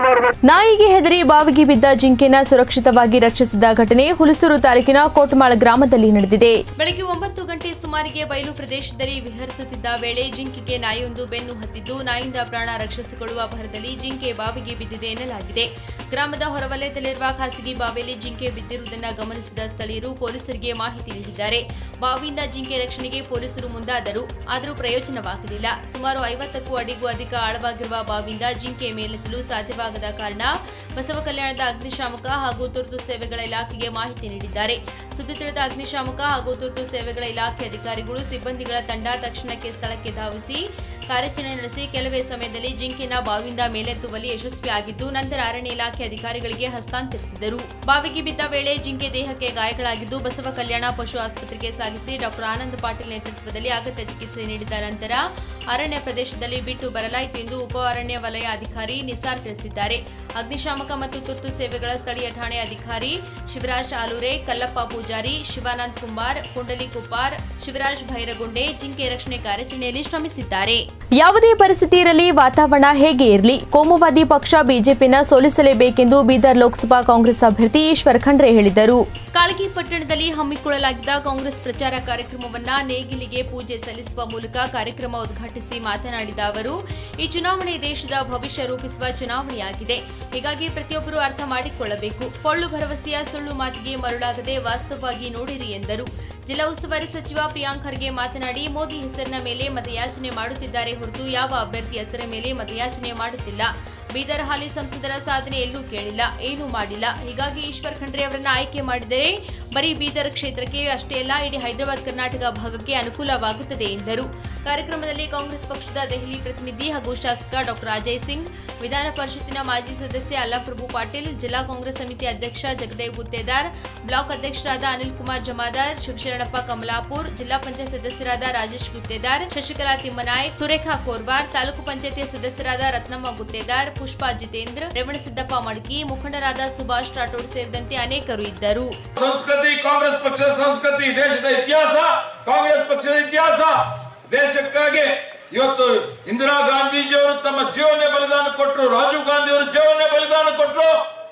ನಾಯಿಗೆ ಹೆದರಿ ಬಾವಿಗೆ ಬಿದ್ದ ಜಿಂಕೆನ ಸುರಕ್ಷಿತವಾಗಿ ರಕ್ಷಿಸಿದ ಘಟನೆ ಹುಲಸೂರು ತಾಲೂಕಿನ ಕೋಟಮಾಳ ಗ್ರಾಮದಲ್ಲಿ ನಡೆದಿದೆ ಬೆಳಗ್ಗೆ ಒಂಬತ್ತು ಗಂಟೆ ಸುಮಾರಿಗೆ ಬಯಲು ಪ್ರದೇಶದಲ್ಲಿ ವಿಹರಿಸುತ್ತಿದ್ದ ವೇಳೆ ಜಿಂಕೆಗೆ ನಾಯಿಯೊಂದು ಬೆನ್ನು ಹತ್ತಿದ್ದು ನಾಯಿಯಿಂದ ಪ್ರಾಣ ರಕ್ಷಿಸಿಕೊಳ್ಳುವ ಭರದಲ್ಲಿ ಜಿಂಕೆ ಬಾವಿಗೆ ಬಿದ್ದಿದೆ ಎನ್ನಲಾಗಿದೆ ಗ್ರಾಮದ ಹೊರವಲಯದಲ್ಲಿರುವ ಖಾಸಗಿ ಬಾವಿಯಲ್ಲಿ ಜಿಂಕೆ ಬಿದ್ದಿರುವುದನ್ನು ಗಮನಿಸಿದ ಸ್ಥಳೀಯರು ಪೊಲೀಸರಿಗೆ ಮಾಹಿತಿ ನೀಡಿದ್ದಾರೆ ಬಾವಿಯಿಂದ ಜಿಂಕೆ ರಕ್ಷಣೆಗೆ ಪೊಲೀಸರು ಮುಂದಾದರು ಆದರೂ ಪ್ರಯೋಜನವಾಗಲಿಲ್ಲ ಸುಮಾರು ಐವತ್ತಕ್ಕೂ ಅಡಿಗೂ ಅಧಿಕ ಆಳವಾಗಿರುವ ಬಾವಿಯಿಂದ ಜಿಂಕೆ ಮೇಲೆತ್ತಲು ಸಾಧ್ಯವಾಗದ ಕಾರಣ ಬಸವ ಕಲ್ಯಾಣದ ಅಗ್ನಿಶಾಮಕ ಹಾಗೂ ತುರ್ತು ಸೇವೆಗಳ ಇಲಾಖೆಗೆ ಮಾಹಿತಿ ನೀಡಿದ್ದಾರೆ ಸುದ್ದಿ ತಿಳಿದ ಅಗ್ನಿಶಾಮಕ ಹಾಗೂ ತುರ್ತು ಸೇವೆಗಳ ಇಲಾಖೆ ಅಧಿಕಾರಿಗಳು ಸಿಬ್ಬಂದಿಗಳ ತಂಡ ತಕ್ಷಣಕ್ಕೆ ಸ್ಥಳಕ್ಕೆ ಧಾವಿಸಿ ಕಾರ್ಯಾಚರಣೆ ನಡೆಸಿ ಕೆಲವೇ ಸಮಯದಲ್ಲಿ ಜಿಂಕೆನ ಬಾವಿಯಿಂದ ಮೇಲೆತ್ತುವಲ್ಲಿ ಯಶಸ್ವಿಯಾಗಿದ್ದು ನಂತರ ಅರಣ್ಯ ಇಲಾಖೆ ಅಧಿಕಾರಿಗಳಿಗೆ ಹಸ್ತಾಂತರಿಸಿದರು ಬಾವಿಗೆ ಬಿದ್ದ ವೇಳೆ ಜಿಂಕೆ ದೇಹಕ್ಕೆ ಗಾಯಗಳಾಗಿದ್ದು ಬಸವ ಕಲ್ಯಾಣ ಪಶು ಆಸ್ಪತ್ರೆಗೆ ಸಾಗಿಸಿ ಡಾಕ್ಟರ್ ಆನಂದ್ ಪಾಟೀಲ್ ನೇತೃತ್ವದಲ್ಲಿ ಅಗತ್ಯ ಚಿಕಿತ್ಸೆ ನೀಡಿದ ನಂತರ ಅರಣ್ಯ ಪ್ರದೇಶದಲ್ಲಿ ಬಿಟ್ಟು ಬರಲಾಯಿತು ಎಂದು ಉಪ ಅರಣ್ಯ ವಲಯ ಅಧಿಕಾರಿ ನಿಸಾರ್ ತಿಳಿಸಿದ್ದಾರೆ ಅಗ್ನಿಶಾಮಕ ಮತ್ತು ತುರ್ತು ಸೇವೆಗಳ ಸ್ಥಳೀಯ ಠಾಣೆ ಅಧಿಕಾರಿ ಶಿವರಾಜ್ ಆಲೂರೆ ಕಲ್ಲಪ್ಪ ಪೂಜಾರಿ ಶಿವಾನಂದ್ ಕುಂಬಾರ್ ಕುಂಡಲಿ ಕುಪ್ಪಾರ್ ಶಿವರಾಜ್ ಭೈರಗುಂಡೆ ಜಿಂಕೆ ರಕ್ಷಣೆ ಕಾರ್ಯಾಚರಣೆಯಲ್ಲಿ ಶ್ರಮಿಸಿದ್ದಾರೆ ಯಾವುದೇ ಪರಿಸ್ಥಿತಿ ಇರಲಿ ವಾತಾವರಣ ಹೇಗೆ ಇರಲಿ ಕೋಮುವಾದಿ ಪಕ್ಷ ಬಿಜೆಪಿನ ಸೋಲಿಸಲೇಬೇಕೆಂದು ಬೀದರ್ ಲೋಕಸಭಾ ಕಾಂಗ್ರೆಸ್ ಅಭ್ಯರ್ಥಿ ಈಶ್ವರ್ ಖಂಡ್ರೆ ಹೇಳಿದರು ಕಾಳಗಿ ಪಟ್ಟಣದಲ್ಲಿ ಹಮ್ಮಿಕೊಳ್ಳಲಾಗಿದ್ದ ಕಾಂಗ್ರೆಸ್ ಪ್ರಚಾರ ಕಾರ್ಯಕ್ರಮವನ್ನ ನೇಗಿಲಿಗೆ ಪೂಜೆ ಸಲ್ಲಿಸುವ ಮೂಲಕ ಕಾರ್ಯಕ್ರಮ ಉದ್ಘಾಟಿಸಿ ಮಾತನಾಡಿದ ಅವರು ಈ ಚುನಾವಣೆ ದೇಶದ ಭವಿಷ್ಯ ರೂಪಿಸುವ ಚುನಾವಣೆಯಾಗಿದೆ ಹೀಗಾಗಿ ಪ್ರತಿಯೊಬ್ಬರು ಅರ್ಥ ಮಾಡಿಕೊಳ್ಳಬೇಕು ಪೊಳ್ಳು ಭರವಸೆಯ ಸುಳ್ಳು ಮಾತಿಗೆ ಮರುಳಾಗದೆ ವಾಸ್ತವವಾಗಿ ನೋಡಿರಿ ಎಂದರು ಜಿಲ್ಲಾ ಉಸ್ತುವಾರಿ ಸಚಿವ ಪ್ರಿಯಾಂಕ್ ಖರ್ಗೆ ಮಾತನಾಡಿ ಮೋದಿ ಹೆಸರಿನ ಮೇಲೆ ಮತಯಾಚನೆ ಮಾಡುತ್ತಿದ್ದಾರೆ ಹೊರತು ಯಾವ ಅಭ್ಯರ್ಥಿ ಹೆಸರ ಮೇಲೆ ಮತಯಾಚನೆ ಮಾಡುತ್ತಿಲ್ಲ ಬೀದರ್ ಹಾಲಿ ಸಂಸದರ ಸಾಧನೆ ಎಲ್ಲೂ ಕೇಳಿಲ್ಲ ಏನೂ ಮಾಡಿಲ್ಲ ಹೀಗಾಗಿ ಈಶ್ವರ್ ಖಂಡ್ರೆ ಅವರನ್ನ ಆಯ್ಕೆ ಮಾಡಿದರೆ ಬರೀ ಬೀದರ್ ಕ್ಷೇತ್ರಕ್ಕೆ ಅಷ್ಟೇ ಅಲ್ಲ ಇಡೀ ಹೈದರಾಬಾದ್ ಕರ್ನಾಟಕ ಭಾಗಕ್ಕೆ ಅನುಕೂಲವಾಗುತ್ತದೆ ಎಂದರು ಕಾರ್ಯಕ್ರಮದಲ್ಲಿ ಕಾಂಗ್ರೆಸ್ ಪಕ್ಷದ ದೆಹಲಿ ಪ್ರತಿನಿಧಿ ಹಾಗೂ ಶಾಸಕ ಡಾಕ್ಟರ್ ಅಜಯ್ ಸಿಂಗ್ ವಿಧಾನ ಪರಿಷತ್ತಿನ ಮಾಜಿ ಸದಸ್ಯ ಅಲ್ಲಪ್ರಭು ಪಾಟೀಲ್ ಜಿಲ್ಲಾ ಕಾಂಗ್ರೆಸ್ ಸಮಿತಿ ಅಧ್ಯಕ್ಷ ಜಗದೇವ್ ಗುತ್ತೇದಾರ್ ಬ್ಲಾಕ್ ಅಧ್ಯಕ್ಷರಾದ ಅನಿಲ್ ಕುಮಾರ್ ಜಮಾದಾರ್ ಶಿವಶರಣಪ್ಪ ಕಮಲಾಪುರ್ ಜಿಲ್ಲಾ ಪಂಚಾಯತ್ ಸದಸ್ಯರಾದ ರಾಜೇಶ್ ಗುತ್ತೇದಾರ್ ಶಶಿಕಲಾ ತಿಮ್ಮನಾಯಕ್ ಸುರೇಖಾ ಕೋರ್ವಾರ್ ತಾಲೂಕು ಪಂಚಾಯತಿ ಸದಸ್ಯರಾದ ರತ್ನಮ್ಮ ಗುತ್ತೇದಾರ್ ಪುಷ್ಪಾ ಜಿತೇಂದ್ರ ರೇವಣಸಿದ್ದಪ್ಪ ಮಡ್ಕಿ ಮುಖಂಡರಾದ ಸುಭಾಷ್ ರಾಠೋಡ್ ಸೇರಿದಂತೆ ಅನೇಕರು ಇದ್ದರು ಸಂಸ್ಕೃತಿ ಕಾಂಗ್ರೆಸ್ ಪಕ್ಷದ ಸಂಸ್ಕೃತಿ ದೇಶದ ಇತಿಹಾಸ ಕಾಂಗ್ರೆಸ್ ಪಕ್ಷದ ಇತಿಹಾಸ ದೇಶಕ್ಕಾಗಿ ಇವತ್ತು ಇಂದಿರಾ ಗಾಂಧೀಜಿಯವರು ತಮ್ಮ ಜೀವನ ಬಲಿದಾನ ಕೊಟ್ಟರು ರಾಜೀವ್ ಗಾಂಧಿ ಅವರು ಜೀವನ ಬಲಿದಾನ ಕೊಟ್ಟರು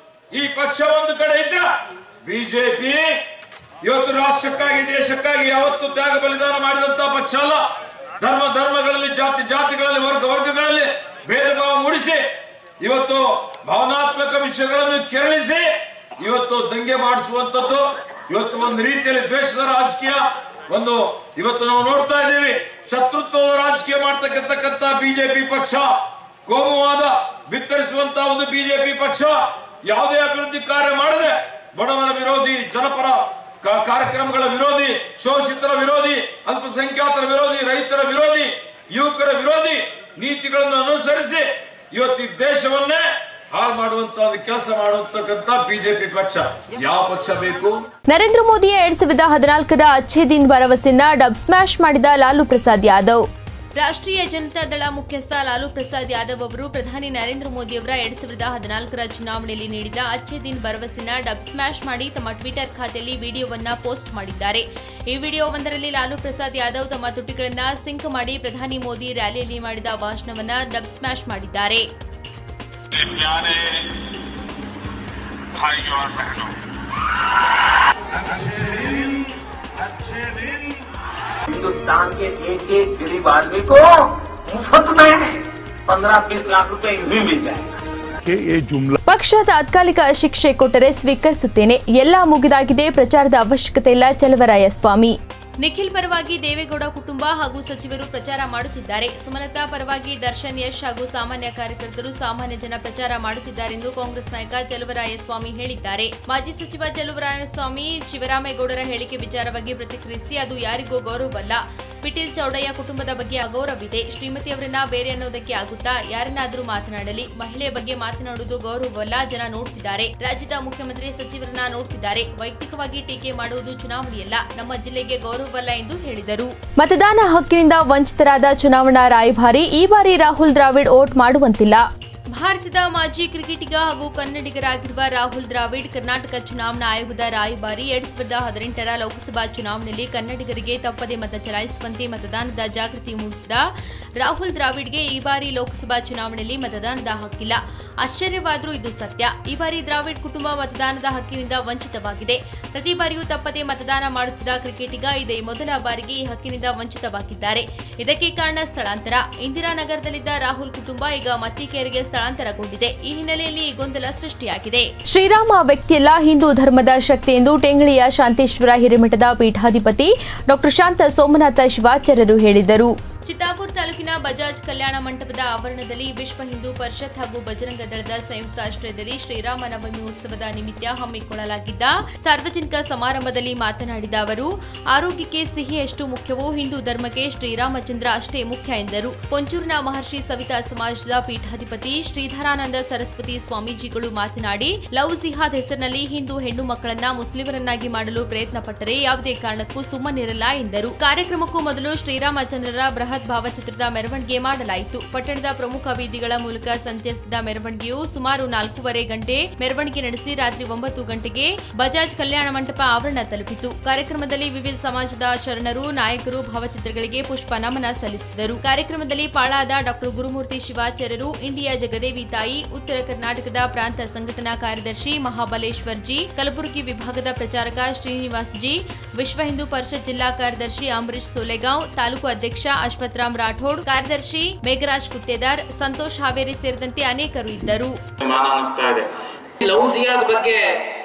ಈ ಪಕ್ಷ ಒಂದು ಕಡೆ ಇದ್ರ ಬಿಜೆಪಿ ಇವತ್ತು ರಾಷ್ಟ್ರಕ್ಕಾಗಿ ದೇಶಕ್ಕಾಗಿ ಯಾವತ್ತು ತ್ಯಾಗ ಬಲಿದಾನ ಮಾಡಿದಂತ ಪಕ್ಷ ಅಲ್ಲ ಧರ್ಮ ಧರ್ಮಗಳಲ್ಲಿ ಜಾತಿ ಜಾತಿಗಳಲ್ಲಿ ವರ್ಗ ವರ್ಗಗಳಲ್ಲಿ ಭೇದ ಭಾವ ಮೂಡಿಸಿ ಇವತ್ತು ಭಾವನಾತ್ಮಕ ವಿಷಯಗಳನ್ನು ಕೆರಳಿಸಿ ಇವತ್ತು ದಂಗೆ ಮಾಡಿಸುವಂತದ್ದು ಇವತ್ತು ಒಂದು ರೀತಿಯಲ್ಲಿ ದ್ವೇಷದ ರಾಜಕೀಯ ಒಂದು ಇವತ್ತು ನಾವು ನೋಡ್ತಾ ಇದ್ದೀವಿ ಶತ್ರುತ್ವದ ರಾಜಕೀಯ ಮಾಡ್ತಕ್ಕಂತಕ್ಕಂತ ಬಿಜೆಪಿ ಪಕ್ಷ ಕೋಮುವಾದ ಬಿತ್ತರಿಸುವಂತ ಒಂದು ಬಿಜೆಪಿ ಪಕ್ಷ ಯಾವುದೇ ಅಭಿವೃದ್ಧಿ ಕಾರ್ಯ ಮಾಡದೆ ಬಡವರ ವಿರೋಧಿ ಜನಪರ ಕ- ಕಾರ್ಯಕ್ರಮಗಳ ವಿರೋಧಿ ಶೋಷಿತರ ವಿರೋಧಿ ಅಲ್ಪಸಂಖ್ಯಾತರ ವಿರೋಧಿ ರೈತರ ವಿರೋಧಿ ಯುವಕರ ವಿರೋಧಿ ನೀತಿಗಳನ್ನು ಅನುಸರಿಸಿ ಇವತ್ತು ಈ ದೇಶವನ್ನೇ ಹಾಳು ಮಾಡುವಂತ ಒಂದು ಕೆಲಸ ಮಾಡುವಂತಕ್ಕಂತ ಬಿಜೆಪಿ ಪಕ್ಷ ಯಾವ ಪಕ್ಷ ಬೇಕು ನರೇಂದ್ರ ಮೋದಿಯ ಎರಡ್ ಸಾವಿರದ ಹದಿನಾಲ್ಕರ ಅಚ್ಚೇ ದಿನ್ ಭರವಸೆಯನ್ನ ಡಬ್ ಸ್ಮ್ಯಾಶ್ ಮಾಡಿದ ಲಾಲು ಪ್ರಸಾದ್ ಯಾದವ್ ರಾಷ್ಟ್ರೀಯ ಜನತಾ ದಳ ಮುಖ್ಯಸ್ಥ ಲಾಲು ಪ್ರಸಾದ್ ಯಾದವ್ ಅವರು ಪ್ರಧಾನಿ ನರೇಂದ್ರ ಮೋದಿ ಅವರ ಎರಡ್ ಸಾವಿರದ ಹದಿನಾಲ್ಕರ ಚುನಾವಣೆಯಲ್ಲಿ ನೀಡಿದ ಅಚ್ಚೇ ದಿನ್ ಭರವಸೆನ ಡಬ್ ಸ್ಮ್ಯಾಶ್ ಮಾಡಿ ತಮ್ಮ ಟ್ವಿಟರ್ ಖಾತೆಯಲ್ಲಿ ವಿಡಿಯೋವನ್ನ ಪೋಸ್ಟ್ ಮಾಡಿದ್ದಾರೆ ಈ ವಿಡಿಯೋ ಒಂದರಲ್ಲಿ ಲಾಲು ಪ್ರಸಾದ್ ಯಾದವ್ ತಮ್ಮ ತುಟಿಗಳನ್ನ ಸಿಂಕ್ ಮಾಡಿ ಪ್ರಧಾನಿ ಮೋದಿ ರ್ಯಾಲಿಯಲ್ಲಿ ಮಾಡಿದ ಭಾಷಣವನ್ನ ಡಬ್ ಸ್ಮ್ಯಾಶ್ ಮಾಡಿದ್ದಾರೆ प्यारे भाइयों और बहनों हिंदुस्तान के एक एक गरीब आदमी को मुफ्त में पंद्रह बीस लाख रुपए यूं ही मिल जाएगा ಪಕ್ಷ ತಾತ್ಕಾಲಿಕ ಶಿಕ್ಷೆ ಕೊಟ್ಟರೆ ಸ್ವೀಕರಿಸುತ್ತೇನೆ ಎಲ್ಲ ಮುಗಿದಾಗಿದೆ ಪ್ರಚಾರದ ಅವಶ್ಯಕತೆ ಇಲ್ಲ ಚಲವರಾಯ ಸ್ವಾಮಿ ನಿಖಿಲ್ ಪರವಾಗಿ ದೇವೇಗೌಡ ಕುಟುಂಬ ಹಾಗೂ ಸಚಿವರು ಪ್ರಚಾರ ಮಾಡುತ್ತಿದ್ದಾರೆ ಸುಮಲತಾ ಪರವಾಗಿ ದರ್ಶನ್ ಯಶ್ ಹಾಗೂ ಸಾಮಾನ್ಯ ಕಾರ್ಯಕರ್ತರು ಸಾಮಾನ್ಯ ಜನ ಪ್ರಚಾರ ಮಾಡುತ್ತಿದ್ದಾರೆಂದು ಕಾಂಗ್ರೆಸ್ ನಾಯಕ ಚಲುವರಾಯಸ್ವಾಮಿ ಹೇಳಿದ್ದಾರೆ ಮಾಜಿ ಸಚಿವ ಚಲುವರಾಯಸ್ವಾಮಿ ಶಿವರಾಮೇಗೌಡರ ಹೇಳಿಕೆ ವಿಚಾರವಾಗಿ ಪ್ರತಿಕ್ರಿಯಿಸಿ ಅದು ಯಾರಿಗೂ ಗೌರವವಲ್ಲ ಪಿಟೀಲ್ ಚೌಡಯ್ಯ ಕುಟುಂಬದ ಬಗ್ಗೆ ಅಗೌರವಿದೆ ಶ್ರೀಮತಿಯವರನ್ನ ಬೇರೆ ಅನ್ನೋದಕ್ಕೆ ಆಗುತ್ತಾ ಯಾರನ್ನಾದ್ರೂ ಮಾತನಾಡಲಿ ಮಹಿಳೆಯ ಬಗ್ಗೆ ಮಾತನಾಡುವುದು ಗೌರವವಲ್ಲ ಜನ ನೋಡ್ತಿದ್ದಾರೆ ರಾಜ್ಯದ ಮುಖ್ಯಮಂತ್ರಿ ಸಚಿವರನ್ನ ನೋಡ್ತಿದ್ದಾರೆ ವೈಯಕ್ತಿಕವಾಗಿ ಟೀಕೆ ಮಾಡುವುದು ಚುನಾವಣೆಯಲ್ಲ ನಮ್ಮ ಜಿಲ್ಲೆಗೆ ಗೌರವವಲ್ಲ ಎಂದು ಹೇಳಿದರು ಮತದಾನ ಹಕ್ಕಿನಿಂದ ವಂಚಿತರಾದ ಚುನಾವಣಾ ರಾಯಭಾರಿ ಈ ಬಾರಿ ರಾಹುಲ್ ದ್ರಾವಿಡ್ ಓಟ್ ಮಾಡುವಂತಿಲ್ಲ ಭಾರತದ ಮಾಜಿ ಕ್ರಿಕೆಟಿಗ ಹಾಗೂ ಕನ್ನಡಿಗರಾಗಿರುವ ರಾಹುಲ್ ದ್ರಾವಿಡ್ ಕರ್ನಾಟಕ ಚುನಾವಣಾ ಆಯೋಗದ ರಾಯಭಾರಿ ಎರಡ್ ಸಾವಿರದ ಹದಿನೆಂಟರ ಲೋಕಸಭಾ ಚುನಾವಣೆಯಲ್ಲಿ ಕನ್ನಡಿಗರಿಗೆ ತಪ್ಪದೆ ಮತ ಚಲಾಯಿಸುವಂತೆ ಮತದಾನದ ಜಾಗೃತಿ ಮೂಡಿಸಿದ ರಾಹುಲ್ ದ್ರಾವಿಡ್ಗೆ ಈ ಬಾರಿ ಲೋಕಸಭಾ ಚುನಾವಣೆಯಲ್ಲಿ ಮತದಾನದ ಹಕ್ಕಿಲ್ಲ ಆಶ್ಚರ್ಯವಾದರೂ ಇದು ಸತ್ಯ ಈ ಬಾರಿ ದ್ರಾವಿಡ್ ಕುಟುಂಬ ಮತದಾನದ ಹಕ್ಕಿನಿಂದ ವಂಚಿತವಾಗಿದೆ ಪ್ರತಿ ಬಾರಿಯೂ ತಪ್ಪದೆ ಮತದಾನ ಮಾಡುತ್ತಿದ್ದ ಕ್ರಿಕೆಟಿಗ ಇದೇ ಮೊದಲ ಬಾರಿಗೆ ಈ ಹಕ್ಕಿನಿಂದ ವಂಚಿತವಾಗಿದ್ದಾರೆ ಇದಕ್ಕೆ ಕಾರಣ ಸ್ಥಳಾಂತರ ಇಂದಿರಾನಗರದಲ್ಲಿದ್ದ ರಾಹುಲ್ ಕುಟುಂಬ ಈಗ ಮತ್ತಿಕೇರಿಗೆ ಸ್ಥಳಾಂತರಗೊಂಡಿದೆ ಈ ಹಿನ್ನೆಲೆಯಲ್ಲಿ ಈ ಗೊಂದಲ ಸೃಷ್ಟಿಯಾಗಿದೆ ಶ್ರೀರಾಮ ವ್ಯಕ್ತಿಯಲ್ಲ ಹಿಂದೂ ಧರ್ಮದ ಶಕ್ತಿ ಎಂದು ಟೆಂಗಳಿಯ ಶಾಂತೇಶ್ವರ ಹಿರೇಮಠದ ಪೀಠಾಧಿಪತಿ ಡಾಕ್ಟರ್ ಶಾಂತ ಸೋಮನಾಥ ಶಿವಾಚಾರ್ಯರು ಹೇಳಿದರು ಚಿತ್ತಾಪುರ ತಾಲೂಕಿನ ಬಜಾಜ್ ಕಲ್ಯಾಣ ಮಂಟಪದ ಆವರಣದಲ್ಲಿ ವಿಶ್ವ ಹಿಂದೂ ಪರಿಷತ್ ಹಾಗೂ ಬಜರಂಗ ದಳದ ಸಂಯುಕ್ತ ಆಶ್ರಯದಲ್ಲಿ ಶ್ರೀರಾಮ ನವಮಿ ಉತ್ಸವದ ನಿಮಿತ್ತ ಹಮ್ಮಿಕೊಳ್ಳಲಾಗಿದ್ದ ಸಾರ್ವಜನಿಕ ಸಮಾರಂಭದಲ್ಲಿ ಮಾತನಾಡಿದ ಅವರು ಆರೋಗ್ಯಕ್ಕೆ ಸಿಹಿ ಎಷ್ಟು ಮುಖ್ಯವೋ ಹಿಂದೂ ಧರ್ಮಕ್ಕೆ ಶ್ರೀರಾಮಚಂದ್ರ ಅಷ್ಟೇ ಮುಖ್ಯ ಎಂದರು ಪೊಂಚೂರಿನ ಮಹರ್ಷಿ ಸವಿತಾ ಸಮಾಜದ ಪೀಠಾಧಿಪತಿ ಶ್ರೀಧರಾನಂದ ಸರಸ್ವತಿ ಸ್ವಾಮೀಜಿಗಳು ಮಾತನಾಡಿ ಲವ್ ಜಿಹಾದ್ ಹೆಸರಿನಲ್ಲಿ ಹಿಂದೂ ಹೆಣ್ಣು ಮಕ್ಕಳನ್ನ ಮುಸ್ಲಿಮರನ್ನಾಗಿ ಮಾಡಲು ಪ್ರಯತ್ನ ಪಟ್ಟರೆ ಯಾವುದೇ ಕಾರಣಕ್ಕೂ ಸುಮ್ಮನಿರಲ್ಲ ಎಂದರು ಕಾರ್ಯಕ್ರಮಕ್ಕೂ ಮೊದಲು ಶ್ರೀರಾಮಚಂದ್ರರ ಬೃಹತ್ ಭಾವಚಿತ್ರದ ಮೆರವಣಿಗೆ ಮಾಡಲಾಯಿತು ಪಟ್ಟಣದ ಪ್ರಮುಖ ಬೀದಿಗಳ ಮೂಲಕ ಸಂಚರಿಸಿದ ಮೆರವಣಿಗೆಯು ಸುಮಾರು ನಾಲ್ಕೂವರೆ ಗಂಟೆ ಮೆರವಣಿಗೆ ನಡೆಸಿ ರಾತ್ರಿ ಒಂಬತ್ತು ಗಂಟೆಗೆ ಬಜಾಜ್ ಕಲ್ಯಾಣ ಮಂಟಪ ಆವರಣ ತಲುಪಿತು ಕಾರ್ಯಕ್ರಮದಲ್ಲಿ ವಿವಿಧ ಸಮಾಜದ ಶರಣರು ನಾಯಕರು ಭಾವಚಿತ್ರಗಳಿಗೆ ಪುಷ್ಪ ನಮನ ಸಲ್ಲಿಸಿದರು ಕಾರ್ಯಕ್ರಮದಲ್ಲಿ ಪಾಳಾದ ಡಾಕ್ಟರ್ ಗುರುಮೂರ್ತಿ ಶಿವಾಚಾರ್ಯರು ಇಂಡಿಯಾ ಜಗದೇವಿ ತಾಯಿ ಉತ್ತರ ಕರ್ನಾಟಕದ ಪ್ರಾಂತ ಸಂಘಟನಾ ಕಾರ್ಯದರ್ಶಿ ಮಹಾಬಲೇಶ್ವರ್ ಜಿ ಕಲಬುರಗಿ ವಿಭಾಗದ ಪ್ರಚಾರಕ ಶ್ರೀನಿವಾಸ್ ಜಿ ವಿಶ್ವ ಹಿಂದೂ ಪರಿಷತ್ ಜಿಲ್ಲಾ ಕಾರ್ಯದರ್ಶಿ ಅಂಬರೀಶ್ ಸೋಲೆಗಾಂವ್ ತಾಲೂಕು ಅಧ್ಯಕ್ಷ ಅಶ್ವತ್ಥರಾಮ್ ರಾಠೋಡ್ ಕಾರ್ಯದರ್ಶಿ ಮೇಘರಾಜ್ ಕುತ್ತೇದಾರ್ ಸಂತೋಷ್ ಹಾವೇರಿ ಸೇರಿದಂತೆ ಅನೇಕರು ಇದ್ದರು ಮಾನ ಅನಿಸ್ತಾ ಇದೆ ಲವ್ ಜಿಯಾದ ಬಗ್ಗೆ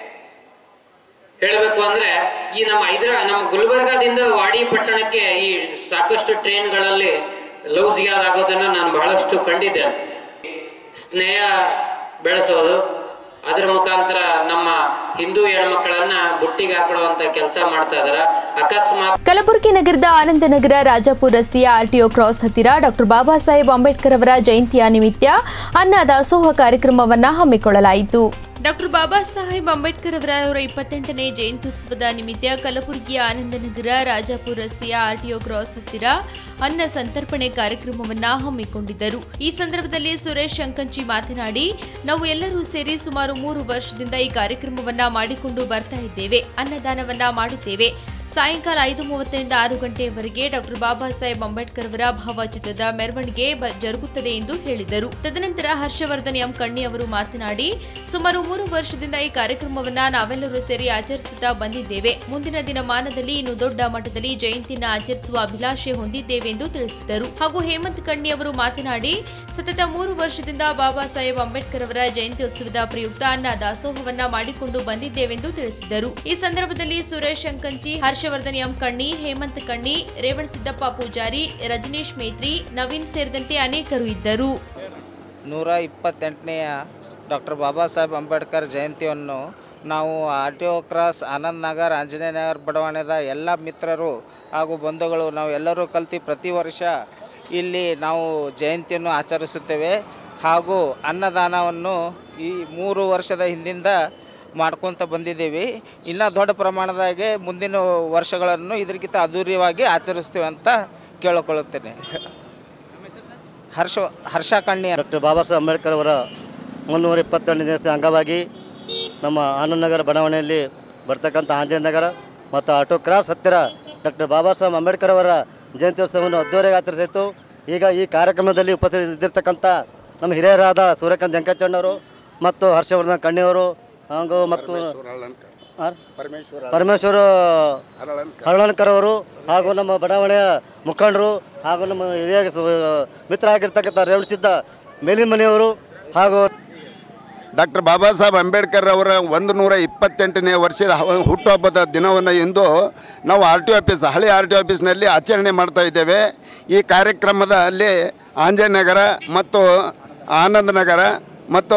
ಹೇಳಬೇಕು ಅಂದ್ರೆ ಈ ನಮ್ಮ ಹೈದರಾ ನಮ್ಮ ಗುಲ್ಬರ್ಗಾದಿಂದ ವಾಡಿ ಪಟ್ಟಣಕ್ಕೆ ಈ ಸಾಕಷ್ಟು ಟ್ರೈನ್ಗಳಲ್ಲಿ ಲವ್ ಜಿಯಾದ್ ಆಗೋದನ್ನ ನಾನು ಬಹಳಷ್ಟು ಕಂಡಿದ್ದೇನೆ ಸ್ನೇಹ ಬೆಳೆಸೋದು ಅದರ ಮುಖಾಂತರ ನಮ್ಮ ಹಿಂದೂ ಹೆಣ್ಮಕ್ಕಳನ್ನ ಬುಟ್ಟಿಗೆ ಹಾಕೊಳ್ಳುವಂತ ಕೆಲಸ ಮಾಡ್ತಾ ಇದಾರೆ ಅಕಸ್ಮಾತ್ ಕಲಬುರಗಿ ನಗರದ ಆನಂದನಗರ ರಾಜಾಪುರ ರಸ್ತೆಯ ಆರ್ಟಿಒ ಕ್ರಾಸ್ ಹತ್ತಿರ ಡಾಕ್ಟರ್ ಬಾಬಾ ಸಾಹೇಬ್ ಅಂಬೇಡ್ಕರ್ ಅವರ ಜಯಂತಿಯ ನಿಮಿತ್ತ ಅನ್ನ ದಾಸೋಹ ಕಾರ್ಯಕ್ರಮವನ್ನ ಹಮ್ಮಿಕೊಳ್ಳಲಾಯಿತು ಡಾಕ್ಟರ್ ಬಾಬಾ ಸಾಹೇಬ್ ಅಂಬೇಡ್ಕರ್ ಅವರ ನೂರ ಇಪ್ಪತ್ತೆಂಟನೇ ಜಯಂತ್ಯುತ್ಸವದ ನಿಮಿತ್ತ ಕಲಬುರಗಿಯ ಆನಂದನಗರ ರಾಜಾಪುರ ರಸ್ತೆಯ ಆರ್ಟಿಒ ಕ್ರಾಸ್ ಹತ್ತಿರ ಅನ್ನ ಸಂತರ್ಪಣೆ ಕಾರ್ಯಕ್ರಮವನ್ನ ಹಮ್ಮಿಕೊಂಡಿದ್ದರು ಈ ಸಂದರ್ಭದಲ್ಲಿ ಸುರೇಶ್ ಶಂಕಂಚಿ ಮಾತನಾಡಿ ನಾವು ಎಲ್ಲರೂ ಸೇರಿ ಸುಮಾರು ಮೂರು ವರ್ಷದಿಂದ ಈ ಕಾರ್ಯಕ್ರಮವನ್ನ ಮಾಡಿಕೊಂಡು ಬರ್ತಾ ಇದ್ದೇವೆ ಅನ್ನದಾನವನ್ನ ಮಾಡುತ್ತೇವೆ ಸಾಯಂಕಾಲ ಐದು ಮೂವತ್ತರಿಂದ ಆರು ಗಂಟೆಯವರೆಗೆ ಡಾಕ್ಟರ್ ಬಾಬಾ ಸಾಹೇಬ್ ಅಂಬೇಡ್ಕರ್ ಅವರ ಭಾವಚಿತ್ರದ ಮೆರವಣಿಗೆ ಬ- ಜರುಗುತ್ತದೆ ಎಂದು ಹೇಳಿದರು ತದನಂತರ ಹರ್ಷವರ್ಧನ್ ಎಂ ಕಣ್ಣಿ ಅವರು ಮಾತನಾಡಿ ಸುಮಾರು ಮೂರು ವರ್ಷದಿಂದ ಈ ಕಾರ್ಯಕ್ರಮವನ್ನ ನಾವೆಲ್ಲರೂ ಸೇರಿ ಆಚರಿಸುತ್ತಾ ಬಂದಿದ್ದೇವೆ ಮುಂದಿನ ದಿನಮಾನದಲ್ಲಿ ಇನ್ನು ದೊಡ್ಡ ಮಟ್ಟದಲ್ಲಿ ಜಯಂತಿಯನ್ನು ಆಚರಿಸುವ ಅಭಿಲಾಷೆ ಹೊಂದಿದ್ದೇವೆ ಎಂದು ತಿಳಿಸಿದರು ಹಾಗೂ ಹೇಮಂತ್ ಕಣ್ಣಿ ಅವರು ಮಾತನಾಡಿ ಸತತ ಮೂರು ವರ್ಷದಿಂದ ಬಾಬಾ ಸಾಹೇಬ್ ಅಂಬೇಡ್ಕರ್ ಅವರ ಜಯಂತ್ಯೋತ್ಸವದ ಪ್ರಯುಕ್ತ ಅನ್ನ ದಾಸೋಹವನ್ನ ಮಾಡಿಕೊಂಡು ಬಂದಿದ್ದೇವೆಂದು ತಿಳಿಸಿದರು ಈ ಸಂದರ್ಭದಲ್ಲಿ ಸುರೇಶ್ ಶಂಕಂಚಿ ಹರ್ಷವರ್ಧನ್ ಎಂ ಕಣ್ಣಿ ಹೇಮಂತ್ ಕಣ್ಣಿ ರೇವಣ್ ಸಿದ್ದಪ್ಪ ಪೂಜಾರಿ ರಜನೀಶ್ ಮೇತ್ರಿ ನವೀನ್ ಸೇರಿದಂತೆ ಅನೇಕರು ಇದ್ದರು ನೂರ ಇಪ್ಪತ್ತೆಂಟನೆಯ ಡಾಕ್ಟರ್ ಬಾಬಾ ಸಾಹೇಬ್ ಅಂಬೇಡ್ಕರ್ ಜಯಂತಿಯನ್ನು ನಾವು R T O cross Anand Nagar Anjaneya Nagar ಬಡಾವಣೆದ ಎಲ್ಲ ಮಿತ್ರರು ಹಾಗೂ ಬಂಧುಗಳು ನಾವು ಎಲ್ಲರೂ ಕಲ್ತು ಪ್ರತಿ ವರ್ಷ ಇಲ್ಲಿ ನಾವು ಜಯಂತಿಯನ್ನು ಆಚರಿಸುತ್ತೇವೆ ಹಾಗೂ ಅನ್ನದಾನವನ್ನು ಈ ಮೂರು ವರ್ಷದ ಹಿಂದಿಂದ ಮಾಡ್ಕೊತ ಬಂದಿದ್ದೀವಿ ಇನ್ನೂ ದೊಡ್ಡ ಪ್ರಮಾಣದಾಗೆ ಮುಂದಿನ ವರ್ಷಗಳನ್ನು ಇದಕ್ಕಿಂತ ಅದ್ದೂರಿಯಾಗಿ ಆಚರಿಸ್ತೀವಿ ಅಂತ ಕೇಳಿಕೊಳ್ಳುತ್ತೇನೆ ಹರ್ಷ ಹರ್ಷ ಕಣ್ಣಿ ಡಾಕ್ಟರ್ ಬಾಬಾ ಸಾಹೇಬ್ ಅಂಬೇಡ್ಕರ್ ಅವರ ಮುನ್ನೂರ ಇಪ್ಪತ್ತೆರಡನೇ ದಿವಸದ ಅಂಗವಾಗಿ ನಮ್ಮ ಆನಂದನಗರ ಬಡಾವಣೆಯಲ್ಲಿ ಬರ್ತಕ್ಕಂಥ ಆಂಜನೇಯ ನಗರ ಮತ್ತು ಆಟೋ ಕ್ರಾಸ್ ಹತ್ತಿರ ಡಾಕ್ಟರ್ ಬಾಬಾ ಸಾಹೇಬ್ ಅಂಬೇಡ್ಕರ್ ಅವರ ಜಯಂತ್ಯೋತ್ಸವವನ್ನು ಅದ್ದೂರಿಯಾಗಿ ಆಚರಿಸಿತ್ತು ಈಗ ಈ ಕಾರ್ಯಕ್ರಮದಲ್ಲಿ ಉಪಸ್ಥಿತರಿದ್ದಿರ್ತಕ್ಕಂಥ ನಮ್ಮ ಹಿರಿಯರಾದ ಸೂರ್ಯಕಾಂತ್ ಜಂಕಚಣ್ಣವರು ಮತ್ತು ಹರ್ಷವರ್ಧನ್ ಕಣ್ಣಿಯವರು ಹಾಗೂ ಮತ್ತು ಆ? ಪರಮೇಶ್ವರ ಹರಳನ್ಕರ್ ಅವರು ಹಾಗೂ ನಮ್ಮ ಬಡಾವಣೆಯ ಮುಖಂಡರು ಹಾಗೂ ನಮ್ಮ ಹಿರಿಯ ಸು- ಮಿತ್ರ ಆಗಿರ್ತಕ್ಕಂಥ ರೇವಣಸಿದ್ದ ಮೇಲಿನ ಮನೆಯವರು ಹಾಗೂ ಡಾಕ್ಟರ್ ಬಾಬಾ ಸಾಹೇಬ್ ಅಂಬೇಡ್ಕರ್ ಅವರ ಒಂದು ನೂರ ಇಪ್ಪತ್ತೆಂಟನೇ ವರ್ಷದ ಹವ- ಹುಟ್ಟುಹಬ್ಬದ ದಿನವನ್ನು ಇಂದು ನಾವು ಆರ್ ಟಿ ಆಫೀಸ್ ಹಳೆ ಆರ್ ಟಿ ಆಫೀಸ್ನಲ್ಲಿ ಆಚರಣೆ ಮಾಡ್ತಾ ಇದ್ದೇವೆ ಈ ಕಾರ್ಯಕ್ರಮದಲ್ಲಿ ಆಂಜನಗರ ಮತ್ತು ಆನಂದ ನಗರ ಮತ್ತು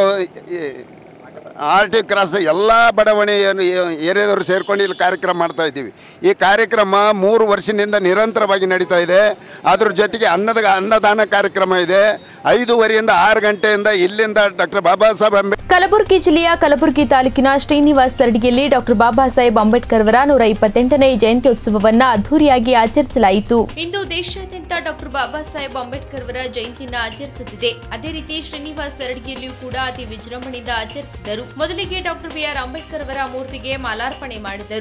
ಆರ್ ಟಿ ಕ್ರಾಸ್ ಎಲ್ಲ ಬಡಾವಣೆ ಏನು ಏ- ಏರಿಯಾದವರು ಸೇರ್ಕೊಂಡು ಇಲ್ಲಿ ಕಾರ್ಯಕ್ರಮ ಮಾಡ್ತಾ ಇದ್ದೀವಿ ಈ ಕಾರ್ಯಕ್ರಮ ಮೂರು ವರ್ಷದಿಂದ ನಿರಂತರವಾಗಿ ನಡೀತಾ ಇದೆ ಅದ್ರ ಜೊತೆಗೆ ಅನ್ನದ ಅನ್ನದಾನ ಕಾರ್ಯಕ್ರಮ ಇದೆ ಐದೂವರೆಯಿಂದ ಆರು ಗಂಟೆಯಿಂದ ಇಲ್ಲಿಂದ ಡಾಕ್ಟರ್ ಬಾಬಾ ಸಾಹೇಬ್ ಅಂಬೇಡ್ಕರ್ ಕಲಬುರಗಿ ಜಿಲ್ಲೆಯ ಕಲಬುರಗಿ ತಾಲೂಕಿನ ಶ್ರೀನಿವಾಸ್ ಸರಡಿಯಲ್ಲಿ ಡಾಕ್ಟರ್ ಬಾಬಾ ಸಾಹೇಬ್ ಅಂಬೇಡ್ಕರ್ ಅವರ ನೂರ ಇಪ್ಪತ್ತೆಂಟನೇ ಜಯಂತ್ಯೋತ್ಸವವನ್ನ ಅದ್ದೂರಿಯಾಗಿ ಆಚರಿಸಲಾಯಿತು ಇಂದು ದೇಶಾದ್ಯಂತ ಡಾಕ್ಟರ್ ಬಾಬಾ ಸಾಹೇಬ್ ಅಂಬೇಡ್ಕರ್ ಅವರ ಜಯಂತಿಯನ್ನ ಆಚರಿಸುತ್ತಿದೆ ಅದೇ ರೀತಿ ಶ್ರೀನಿವಾಸ್ ಸರಡಿಗೆಯಲ್ಲಿಯೂ ಕೂಡ ಅತಿ ವಿಜೃಂಭಣೆಯಿಂದ ಆಚರಿಸಿದರು ಮೊದಲಿಗೆ ಡಾಕ್ಟರ್ ಬಿಆರ್ ಅಂಬೇಡ್ಕರ್ ಅವರ ಮೂರ್ತಿಗೆ ಮಾಲಾರ್ಪಣೆ ಮಾಡಿದರು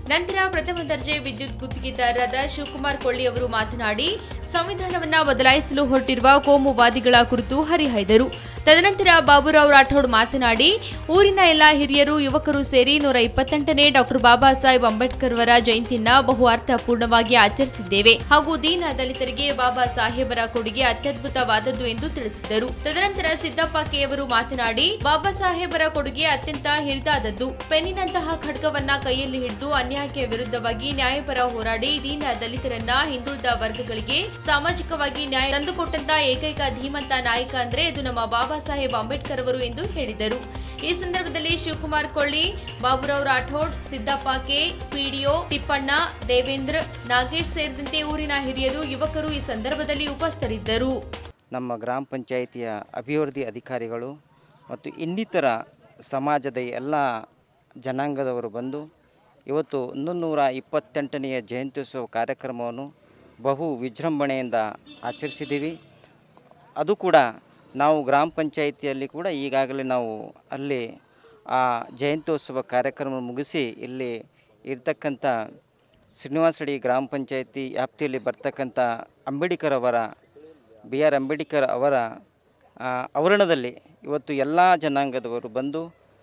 ನಂತರ ಪ್ರಥಮ ದರ್ಜೆ ವಿದ್ಯುತ್ ಗುತ್ತಿಗೆದಾರರಾದ ಶಿವಕುಮಾರ್ ಕೊಳ್ಳಿ ಅವರು ಮಾತನಾಡಿ ಸಂವಿಧಾನವನ್ನ ಬದಲಾಯಿಸಲು ಹೊರಟಿರುವ ಕೋಮುವಾದಿಗಳ ಕುರಿತು ಹರಿಹಾಯ್ದರು ತದನಂತರ ಬಾಬುರಾವ್ ರಾಠೋಡ್ ಮಾತನಾಡಿ ಊರಿನ ಎಲ್ಲ ಹಿರಿಯರು ಯುವಕರು ಸೇರಿ ನೂರ ಇಪ್ಪತ್ತೆಂಟನೇ ಡಾಕ್ಟರ್ ಬಾಬಾ ಸಾಹೇಬ್ ಅಂಬೇಡ್ಕರ್ ಅವರ ಜಯಂತಿಯನ್ನ ಬಹು ಅರ್ಥಪೂರ್ಣವಾಗಿ ಆಚರಿಸಿದ್ದೇವೆ ಹಾಗೂ ದೀನ ದಲಿತರಿಗೆ ಬಾಬಾ ಸಾಹೇಬರ ಕೊಡುಗೆ ಅತ್ಯದ್ಭುತವಾದದ್ದು ಎಂದು ತಿಳಿಸಿದರು ತದನಂತರ ಸಿದ್ದಪ್ಪ ಕೆ ಅವರು ಮಾತನಾಡಿ ಬಾಬಾ ಸಾಹೇಬರ ಕೊಡುಗೆ ಅತ್ಯಂತ ಹಿರಿದಾದದ್ದು ಪೆನ್ನಿನಂತಹ ಖಡ್ಗವನ್ನ ಕೈಯಲ್ಲಿ ಹಿಡಿದು ಅನ್ಯಾಯಕ್ಕೆ ವಿರುದ್ಧವಾಗಿ ನ್ಯಾಯಪರ ಹೋರಾಡಿ ದೀನ ದಲಿತರನ್ನ ಹಿಂದುಳಿದ ವರ್ಗಗಳಿಗೆ ಸಾಮಾಜಿಕವಾಗಿ ನ್ಯಾಯ ತಂದುಕೊಟ್ಟಂತ ಏಕೈಕ ಧೀಮಂತ ನಾಯಕ ಅಂದ್ರೆ ಅದು ನಮ್ಮ ಬಾಬಾ ಸಾಹೇಬ್ ಅಂಬೇಡ್ಕರ್ ಅವರು ಎಂದು ಹೇಳಿದರು ಈ ಸಂದರ್ಭದಲ್ಲಿ ಶಿವಕುಮಾರ್ ಕೊಳ್ಳಿ ಬಾಬುರಾವ್ ರಾಠೋಡ್ ಸಿದ್ದಪ್ಪ ಕೆ ಪಿಡಿಒ ತಿಪ್ಪಣ್ಣ ದೇವೇಂದ್ರ ನಾಗೇಶ್ ಸೇರಿದಂತೆ ಊರಿನ ಹಿರಿಯರು ಯುವಕರು ಈ ಸಂದರ್ಭದಲ್ಲಿ ಉಪಸ್ಥಿತರಿದ್ದರು ನಮ್ಮ ಗ್ರಾಮ ಪಂಚಾಯಿತಿಯ ಅಭಿವೃದ್ಧಿ ಅಧಿಕಾರಿಗಳು ಮತ್ತು ಇನ್ನಿತರ ಸಮಾಜದ ಎಲ್ಲ ಜನಾಂಗದವರು ಬಂದು ಇವತ್ತು ನೂರ ಇಪ್ಪತ್ತೆಂಟನೆಯ ಜಯಂತ್ಯೋತ್ಸವ ಕಾರ್ಯಕ್ರಮವನ್ನು ಬಹು ವಿಜೃಂಭಣೆಯಿಂದ ಆಚರಿಸಿದ್ದೀವಿ ಅದು ಕೂಡ ನಾವು ಗ್ರಾಮ ಪಂಚಾಯಿತಿಯಲ್ಲಿ ಕೂಡ ಈಗಾಗಲೇ ನಾವು ಅಲ್ಲಿ ಆ ಜಯಂತ್ಯೋತ್ಸವ ಕಾರ್ಯಕ್ರಮ ಮುಗಿಸಿ ಇಲ್ಲಿ ಇರ್ತಕ್ಕಂಥ ಶ್ರೀನಿವಾಸಡಿ ಗ್ರಾಮ ಪಂಚಾಯಿತಿ ವ್ಯಾಪ್ತಿಯಲ್ಲಿ ಬರ್ತಕ್ಕಂಥ ಅಂಬೇಡ್ಕರ್ ಅವರ ಬಿ ಆರ್ ಅಂಬೇಡ್ಕರ್ ಅವರ ಆ, ಆವರಣದಲ್ಲಿ ಇವತ್ತು ಎಲ್ಲ ಜನಾಂಗದವರು ಬಂದು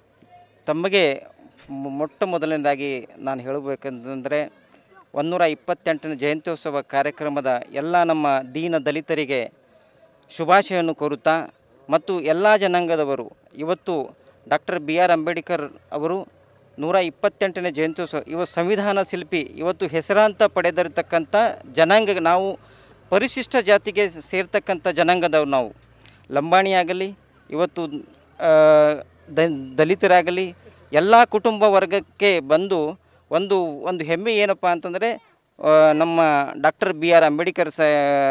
ತಮಗೆ ಮೊ- ಮೊಟ್ಟ ಮೊದಲನೇದಾಗಿ ನಾನು ಹೇಳಬೇಕಂತಂದರೆ ಒಂದೂರ ಇಪ್ಪತ್ತೆಂಟನೇ ಜಯಂತ್ಯೋತ್ಸವ ಕಾರ್ಯಕ್ರಮದ ಎಲ್ಲ ನಮ್ಮ ದೀನ ದಲಿತರಿಗೆ ಶುಭಾಶಯವನ್ನು ಕೋರುತ್ತಾ ಮತ್ತು ಎಲ್ಲ ಜನಾಂಗದವರು ಇವತ್ತು ಡಾಕ್ಟರ್ ಬಿ ಆರ್ ಅಂಬೇಡ್ಕರ್ ಅವರು ನೂರ ಇಪ್ಪತ್ತೆಂಟನೇ ಜಯಂತ್ಯೋತ್ಸವ ಇವ ಸಂವಿಧಾನ ಶಿಲ್ಪಿ ಇವತ್ತು ಹೆಸರಾಂತ ಪಡೆದಿರತಕ್ಕಂಥ ಜನಾಂಗ ನಾವು ಪರಿಶಿಷ್ಟ ಜಾತಿಗೆ ಸೇರ್ತಕ್ಕಂಥ ಜನಾಂಗದವ್ರು ನಾವು ಲಂಬಾಣಿಯಾಗಲಿ ಇವತ್ತು ಆ, ದ- ದಲಿತರಾಗಲಿ ಎಲ್ಲ ಕುಟುಂಬ ವರ್ಗಕ್ಕೆ ಬಂದು ಒಂದು ಒಂದು ಹೆಮ್ಮೆ ಏನಪ್ಪ ಅಂತಂದರೆ ಆ, ನಮ್ಮ ಡಾಕ್ಟರ್ ಬಿ ಆರ್ ಅಂಬೇಡ್ಕರ್ ಸ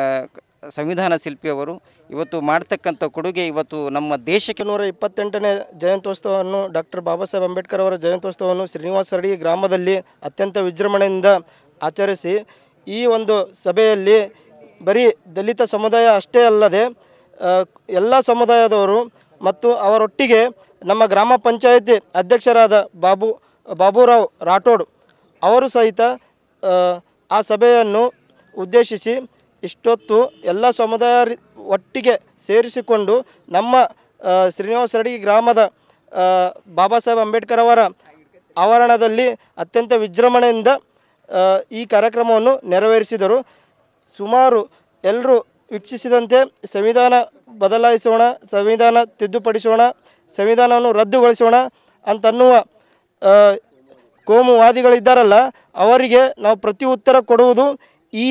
ಸಂವಿಧಾನ ಶಿಲ್ಪಿಯವರು ಇವತ್ತು ಮಾಡ್ತಕ್ಕಂಥ ಕೊಡುಗೆ ಇವತ್ತು ನಮ್ಮ ದೇಶಕ್ಕೆ ನೂರ ಇಪ್ಪತ್ತೆಂಟನೇ ಜಯಂತ್ಯೋತ್ಸವವನ್ನು ಡಾಕ್ಟರ್ ಬಾಬಾ ಸಾಹೇಬ್ ಅಂಬೇಡ್ಕರ್ ಅವರ ಜಯಂತ್ಯೋತ್ಸವವನ್ನು ಶ್ರೀನಿವಾಸರಡಿ ಗ್ರಾಮದಲ್ಲಿ ಅತ್ಯಂತ ವಿಜೃಂಭಣೆಯಿಂದ ಆಚರಿಸಿ ಈ ಒಂದು ಸಭೆಯಲ್ಲಿ ಬರೀ ದಲಿತ ಸಮುದಾಯ ಅಷ್ಟೇ ಅಲ್ಲದೆ ಎಲ್ಲ ಸಮುದಾಯದವರು ಮತ್ತು ಅವರೊಟ್ಟಿಗೆ ನಮ್ಮ ಗ್ರಾಮ ಪಂಚಾಯತಿ ಅಧ್ಯಕ್ಷರಾದ ಬಾಬು ಬಾಬುರಾವ್ ರಾಠೋಡ್ ಅವರು ಸಹಿತ ಆ, ಆ ಸಭೆಯನ್ನು ಉದ್ದೇಶಿಸಿ ಇಷ್ಟೊತ್ತು ಎಲ್ಲ ಸಮುದಾಯ ರಿ- ಒಟ್ಟಿಗೆ ಸೇರಿಸಿಕೊಂಡು ನಮ್ಮ ಆ, ಶ್ರೀನಿವಾಸ ರೆಡ್ಡಿ ಗ್ರಾಮದ ಆ, ಬಾಬಾ ಸಾಹೇಬ್ ಅಂಬೇಡ್ಕರ್ ಅವರ ಆವರಣದಲ್ಲಿ ಅತ್ಯಂತ ವಿಜೃಂಭಣೆಯಿಂದ ಆ, ಈ ಕಾರ್ಯಕ್ರಮವನ್ನು ನೆರವೇರಿಸಿದರು ಸುಮಾರು ಎಲ್ಲರೂ ವೀಕ್ಷಿಸಿದಂತೆ ಸಂವಿಧಾನ ಬದಲಾಯಿಸೋಣ ಸಂವಿಧಾನ ತಿದ್ದುಪಡಿಸೋಣ ಸಂವಿಧಾನವನ್ನು ರದ್ದುಗೊಳಿಸೋಣ ಅಂತನ್ನುವ ಆ, ಕೋಮುವಾದಿಗಳಿದ್ದಾರಲ್ಲ ಅವರಿಗೆ ನಾವು ಪ್ರತಿ ಉತ್ತರ ಕೊಡುವುದು ಈ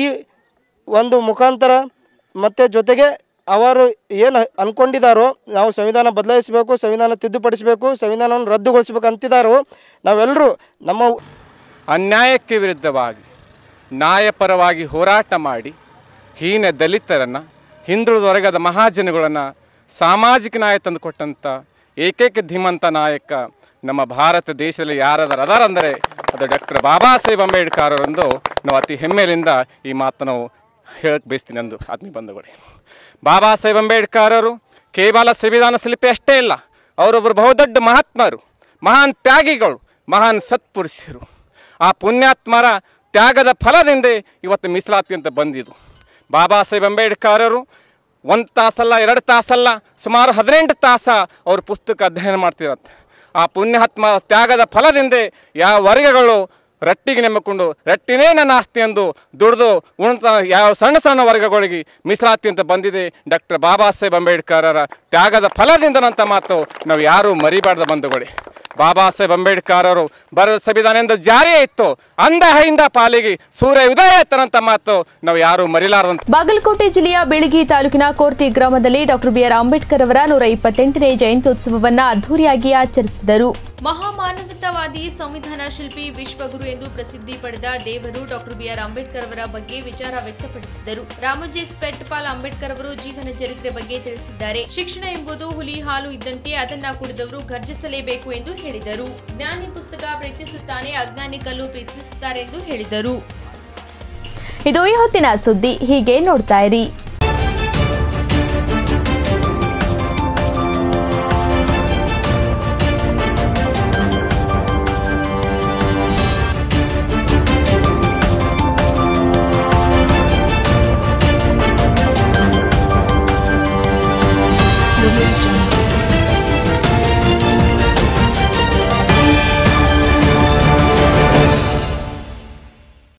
ಒಂದು ಮುಖಾಂತರ ಮತ್ತು ಜೊತೆಗೆ ಅವರು ಏನು ಅಂದ್ಕೊಂಡಿದ್ದಾರೋ ನಾವು ಸಂವಿಧಾನ ಬದಲಾಯಿಸಬೇಕು ಸಂವಿಧಾನ ತಿದ್ದುಪಡಿಸಬೇಕು ಸಂವಿಧಾನವನ್ನು ರದ್ದುಗೊಳಿಸಬೇಕು ಅಂತಿದ್ದಾರೋ ನಾವೆಲ್ಲರೂ ನಮ್ಮ ಅನ್ಯಾಯಕ್ಕೆ ವಿರುದ್ಧವಾಗಿ ನ್ಯಾಯಪರವಾಗಿ ಹೋರಾಟ ಮಾಡಿ ಹೀನ ದಲಿತರನ್ನು ಹಿಂದುಳಿದ ವರ್ಗದ ಮಹಾಜನಗಳನ್ನು ಸಾಮಾಜಿಕ ನ್ಯಾಯ ತಂದುಕೊಟ್ಟಂಥ ಏಕೈಕ ಧೀಮಂತ ನಾಯಕ ನಮ್ಮ ಭಾರತ ದೇಶದಲ್ಲಿ ಯಾರಾದರೂ ಅದಾರ ಅಂದರೆ ಅದು ಡಾಕ್ಟರ್ ಬಾಬಾ ಸಾಹೇಬ್ ಅಂಬೇಡ್ಕರ್ ಅವರೆಂದು ನಾವು ಅತಿ ಹೆಮ್ಮೆಯಿಂದ ಈ ಮಾತು ನಾವು ಹೇಳಕ್ಕೆ ಬಯಸ್ತೀನಿ ಅಂದು ಆತ್ಮೀಯ ಬಂಧುಗಳೇ ಬಾಬಾ ಸಾಹೇಬ್ ಅಂಬೇಡ್ಕರ್ ಅವರು ಕೇವಲ ಸಂವಿಧಾನ ಶಿಲ್ಪಿ ಅಷ್ಟೇ ಇಲ್ಲ ಅವರೊಬ್ಬರು ಬಹುದೊಡ್ಡ ಮಹಾತ್ಮರು ಮಹಾನ್ ತ್ಯಾಗಿಗಳು ಮಹಾನ್ ಸತ್ಪುರುಷರು ಆ ಪುಣ್ಯಾತ್ಮರ ತ್ಯಾಗದ ಫಲದಿಂದ ಇವತ್ತು ಮೀಸಲಾತಿ ಅಂತ ಬಂದಿದ್ದು ಬಾಬಾ ಸಾಹೇಬ್ ಅಂಬೇಡ್ಕರ್ ಅವರು ಒಂದು ತಾಸಲ್ಲ ಎರಡು ತಾಸಲ್ಲ ಸುಮಾರು ಹದಿನೆಂಟು ತಾಸ ಅವರು ಪುಸ್ತಕ ಅಧ್ಯಯನ ಮಾಡ್ತಿರತ್ತೆ ಆ ಪುಣ್ಯಾತ್ಮ ತ್ಯಾಗದ ಫಲದಿಂದ ಯಾವ ವರ್ಗಗಳು ರಟ್ಟಿಗೆ ನೆಮ್ಮಿಕೊಂಡು ರಟ್ಟಿನೇ ನನ್ನ ಆಸ್ತಿ ಎಂದು ದುಡಿದು ಉಣ್ತ ಯಾವ ಸಣ್ಣ ಸಣ್ಣ ವರ್ಗಗಳಿಗೆ ಮೀಸಲಾತಿ ಅಂತ ಬಂದಿದೆ ಡಾಕ್ಟರ್ ಬಾಬಾ ಸಾಹೇಬ್ ಅಂಬೇಡ್ಕರರ ತ್ಯಾಗದ ಫಲದಿಂದನಂತ ಮಾತು ನಾವು ಯಾರೂ ಮರಿಬಾರ್ದ ಬಂಧುಗಳೇ ಬಾಬಾ ಸಾಹೇಬ್ ಅಂಬೇಡ್ಕರ್ ಅವರು ಬರೆದ ಸಂವಿಧಾನದಿಂದ ಜಾರಿಯೇ ಇತ್ತು ಅಂದ ಹೈಂದ ಪಾಲಿಗೆ ಸೂರ್ಯ ಉದಯ ಎತ್ತರಂತ ಮಾತು ನಾವು ಯಾರೂ ಮರಿಲಾರದಂತ ಬಾಗಲಕೋಟೆ ಜಿಲ್ಲೆಯ ಬೀಳಗಿ ತಾಲೂಕಿನ ಕೋರ್ತಿ ಗ್ರಾಮದಲ್ಲಿ ಡಾಕ್ಟರ್ ಬಿಆರ್ ಅಂಬೇಡ್ಕರ್ ಅವರ ನೂರ ಇಪ್ಪತ್ತೆಂಟನೇ ಜಯಂತ್ಯೋತ್ಸವವನ್ನ ಅದ್ದೂರಿಯಾಗಿ ಆಚರಿಸಿದರು ಮಹಾಮಾನವತಾವಾದಿ ಸಂವಿಧಾನ ಶಿಲ್ಪಿ ವಿಶ್ವಗುರು ಎಂದು ಪ್ರಸಿದ್ಧಿ ಪಡೆದ ದೇವರು ಡಾಕ್ಟರ್ ಬಿಆರ್ ಅಂಬೇಡ್ಕರ್ ಅವರ ಬಗ್ಗೆ ವಿಚಾರ ವ್ಯಕ್ತಪಡಿಸಿದರು ರಾಮೋಜಿ ಸ್ಪೆಟ್ಪಾಲ್ ಅಂಬೇಡ್ಕರ್ ಅವರು ಜೀವನ ಚರಿತ್ರೆ ಬಗ್ಗೆ ತಿಳಿಸಿದ್ದಾರೆ ಶಿಕ್ಷಣ ಎಂಬುದು ಹುಲಿ ಹಾಲು ಇದ್ದಂತೆ ಅದನ್ನ ಕುಡಿದವರು ಗರ್ಜಿಸಲೇಬೇಕು ಎಂದು ಹೇಳಿದರು ಜ್ಞಾನಿ ಪುಸ್ತಕ ಪ್ರೀತಿಸುತ್ತಾನೆ ಅಜ್ಞಾನಿ ಕಲ್ಲು ಪ್ರೀತಿಸುತ್ತಾರೆ ಎಂದು ಹೇಳಿದರು ಇದು ಈ ಹೊತ್ತಿನ ಸುದ್ದಿ ಹೀಗೆ ನೋಡ್ತಾ ಇರಿ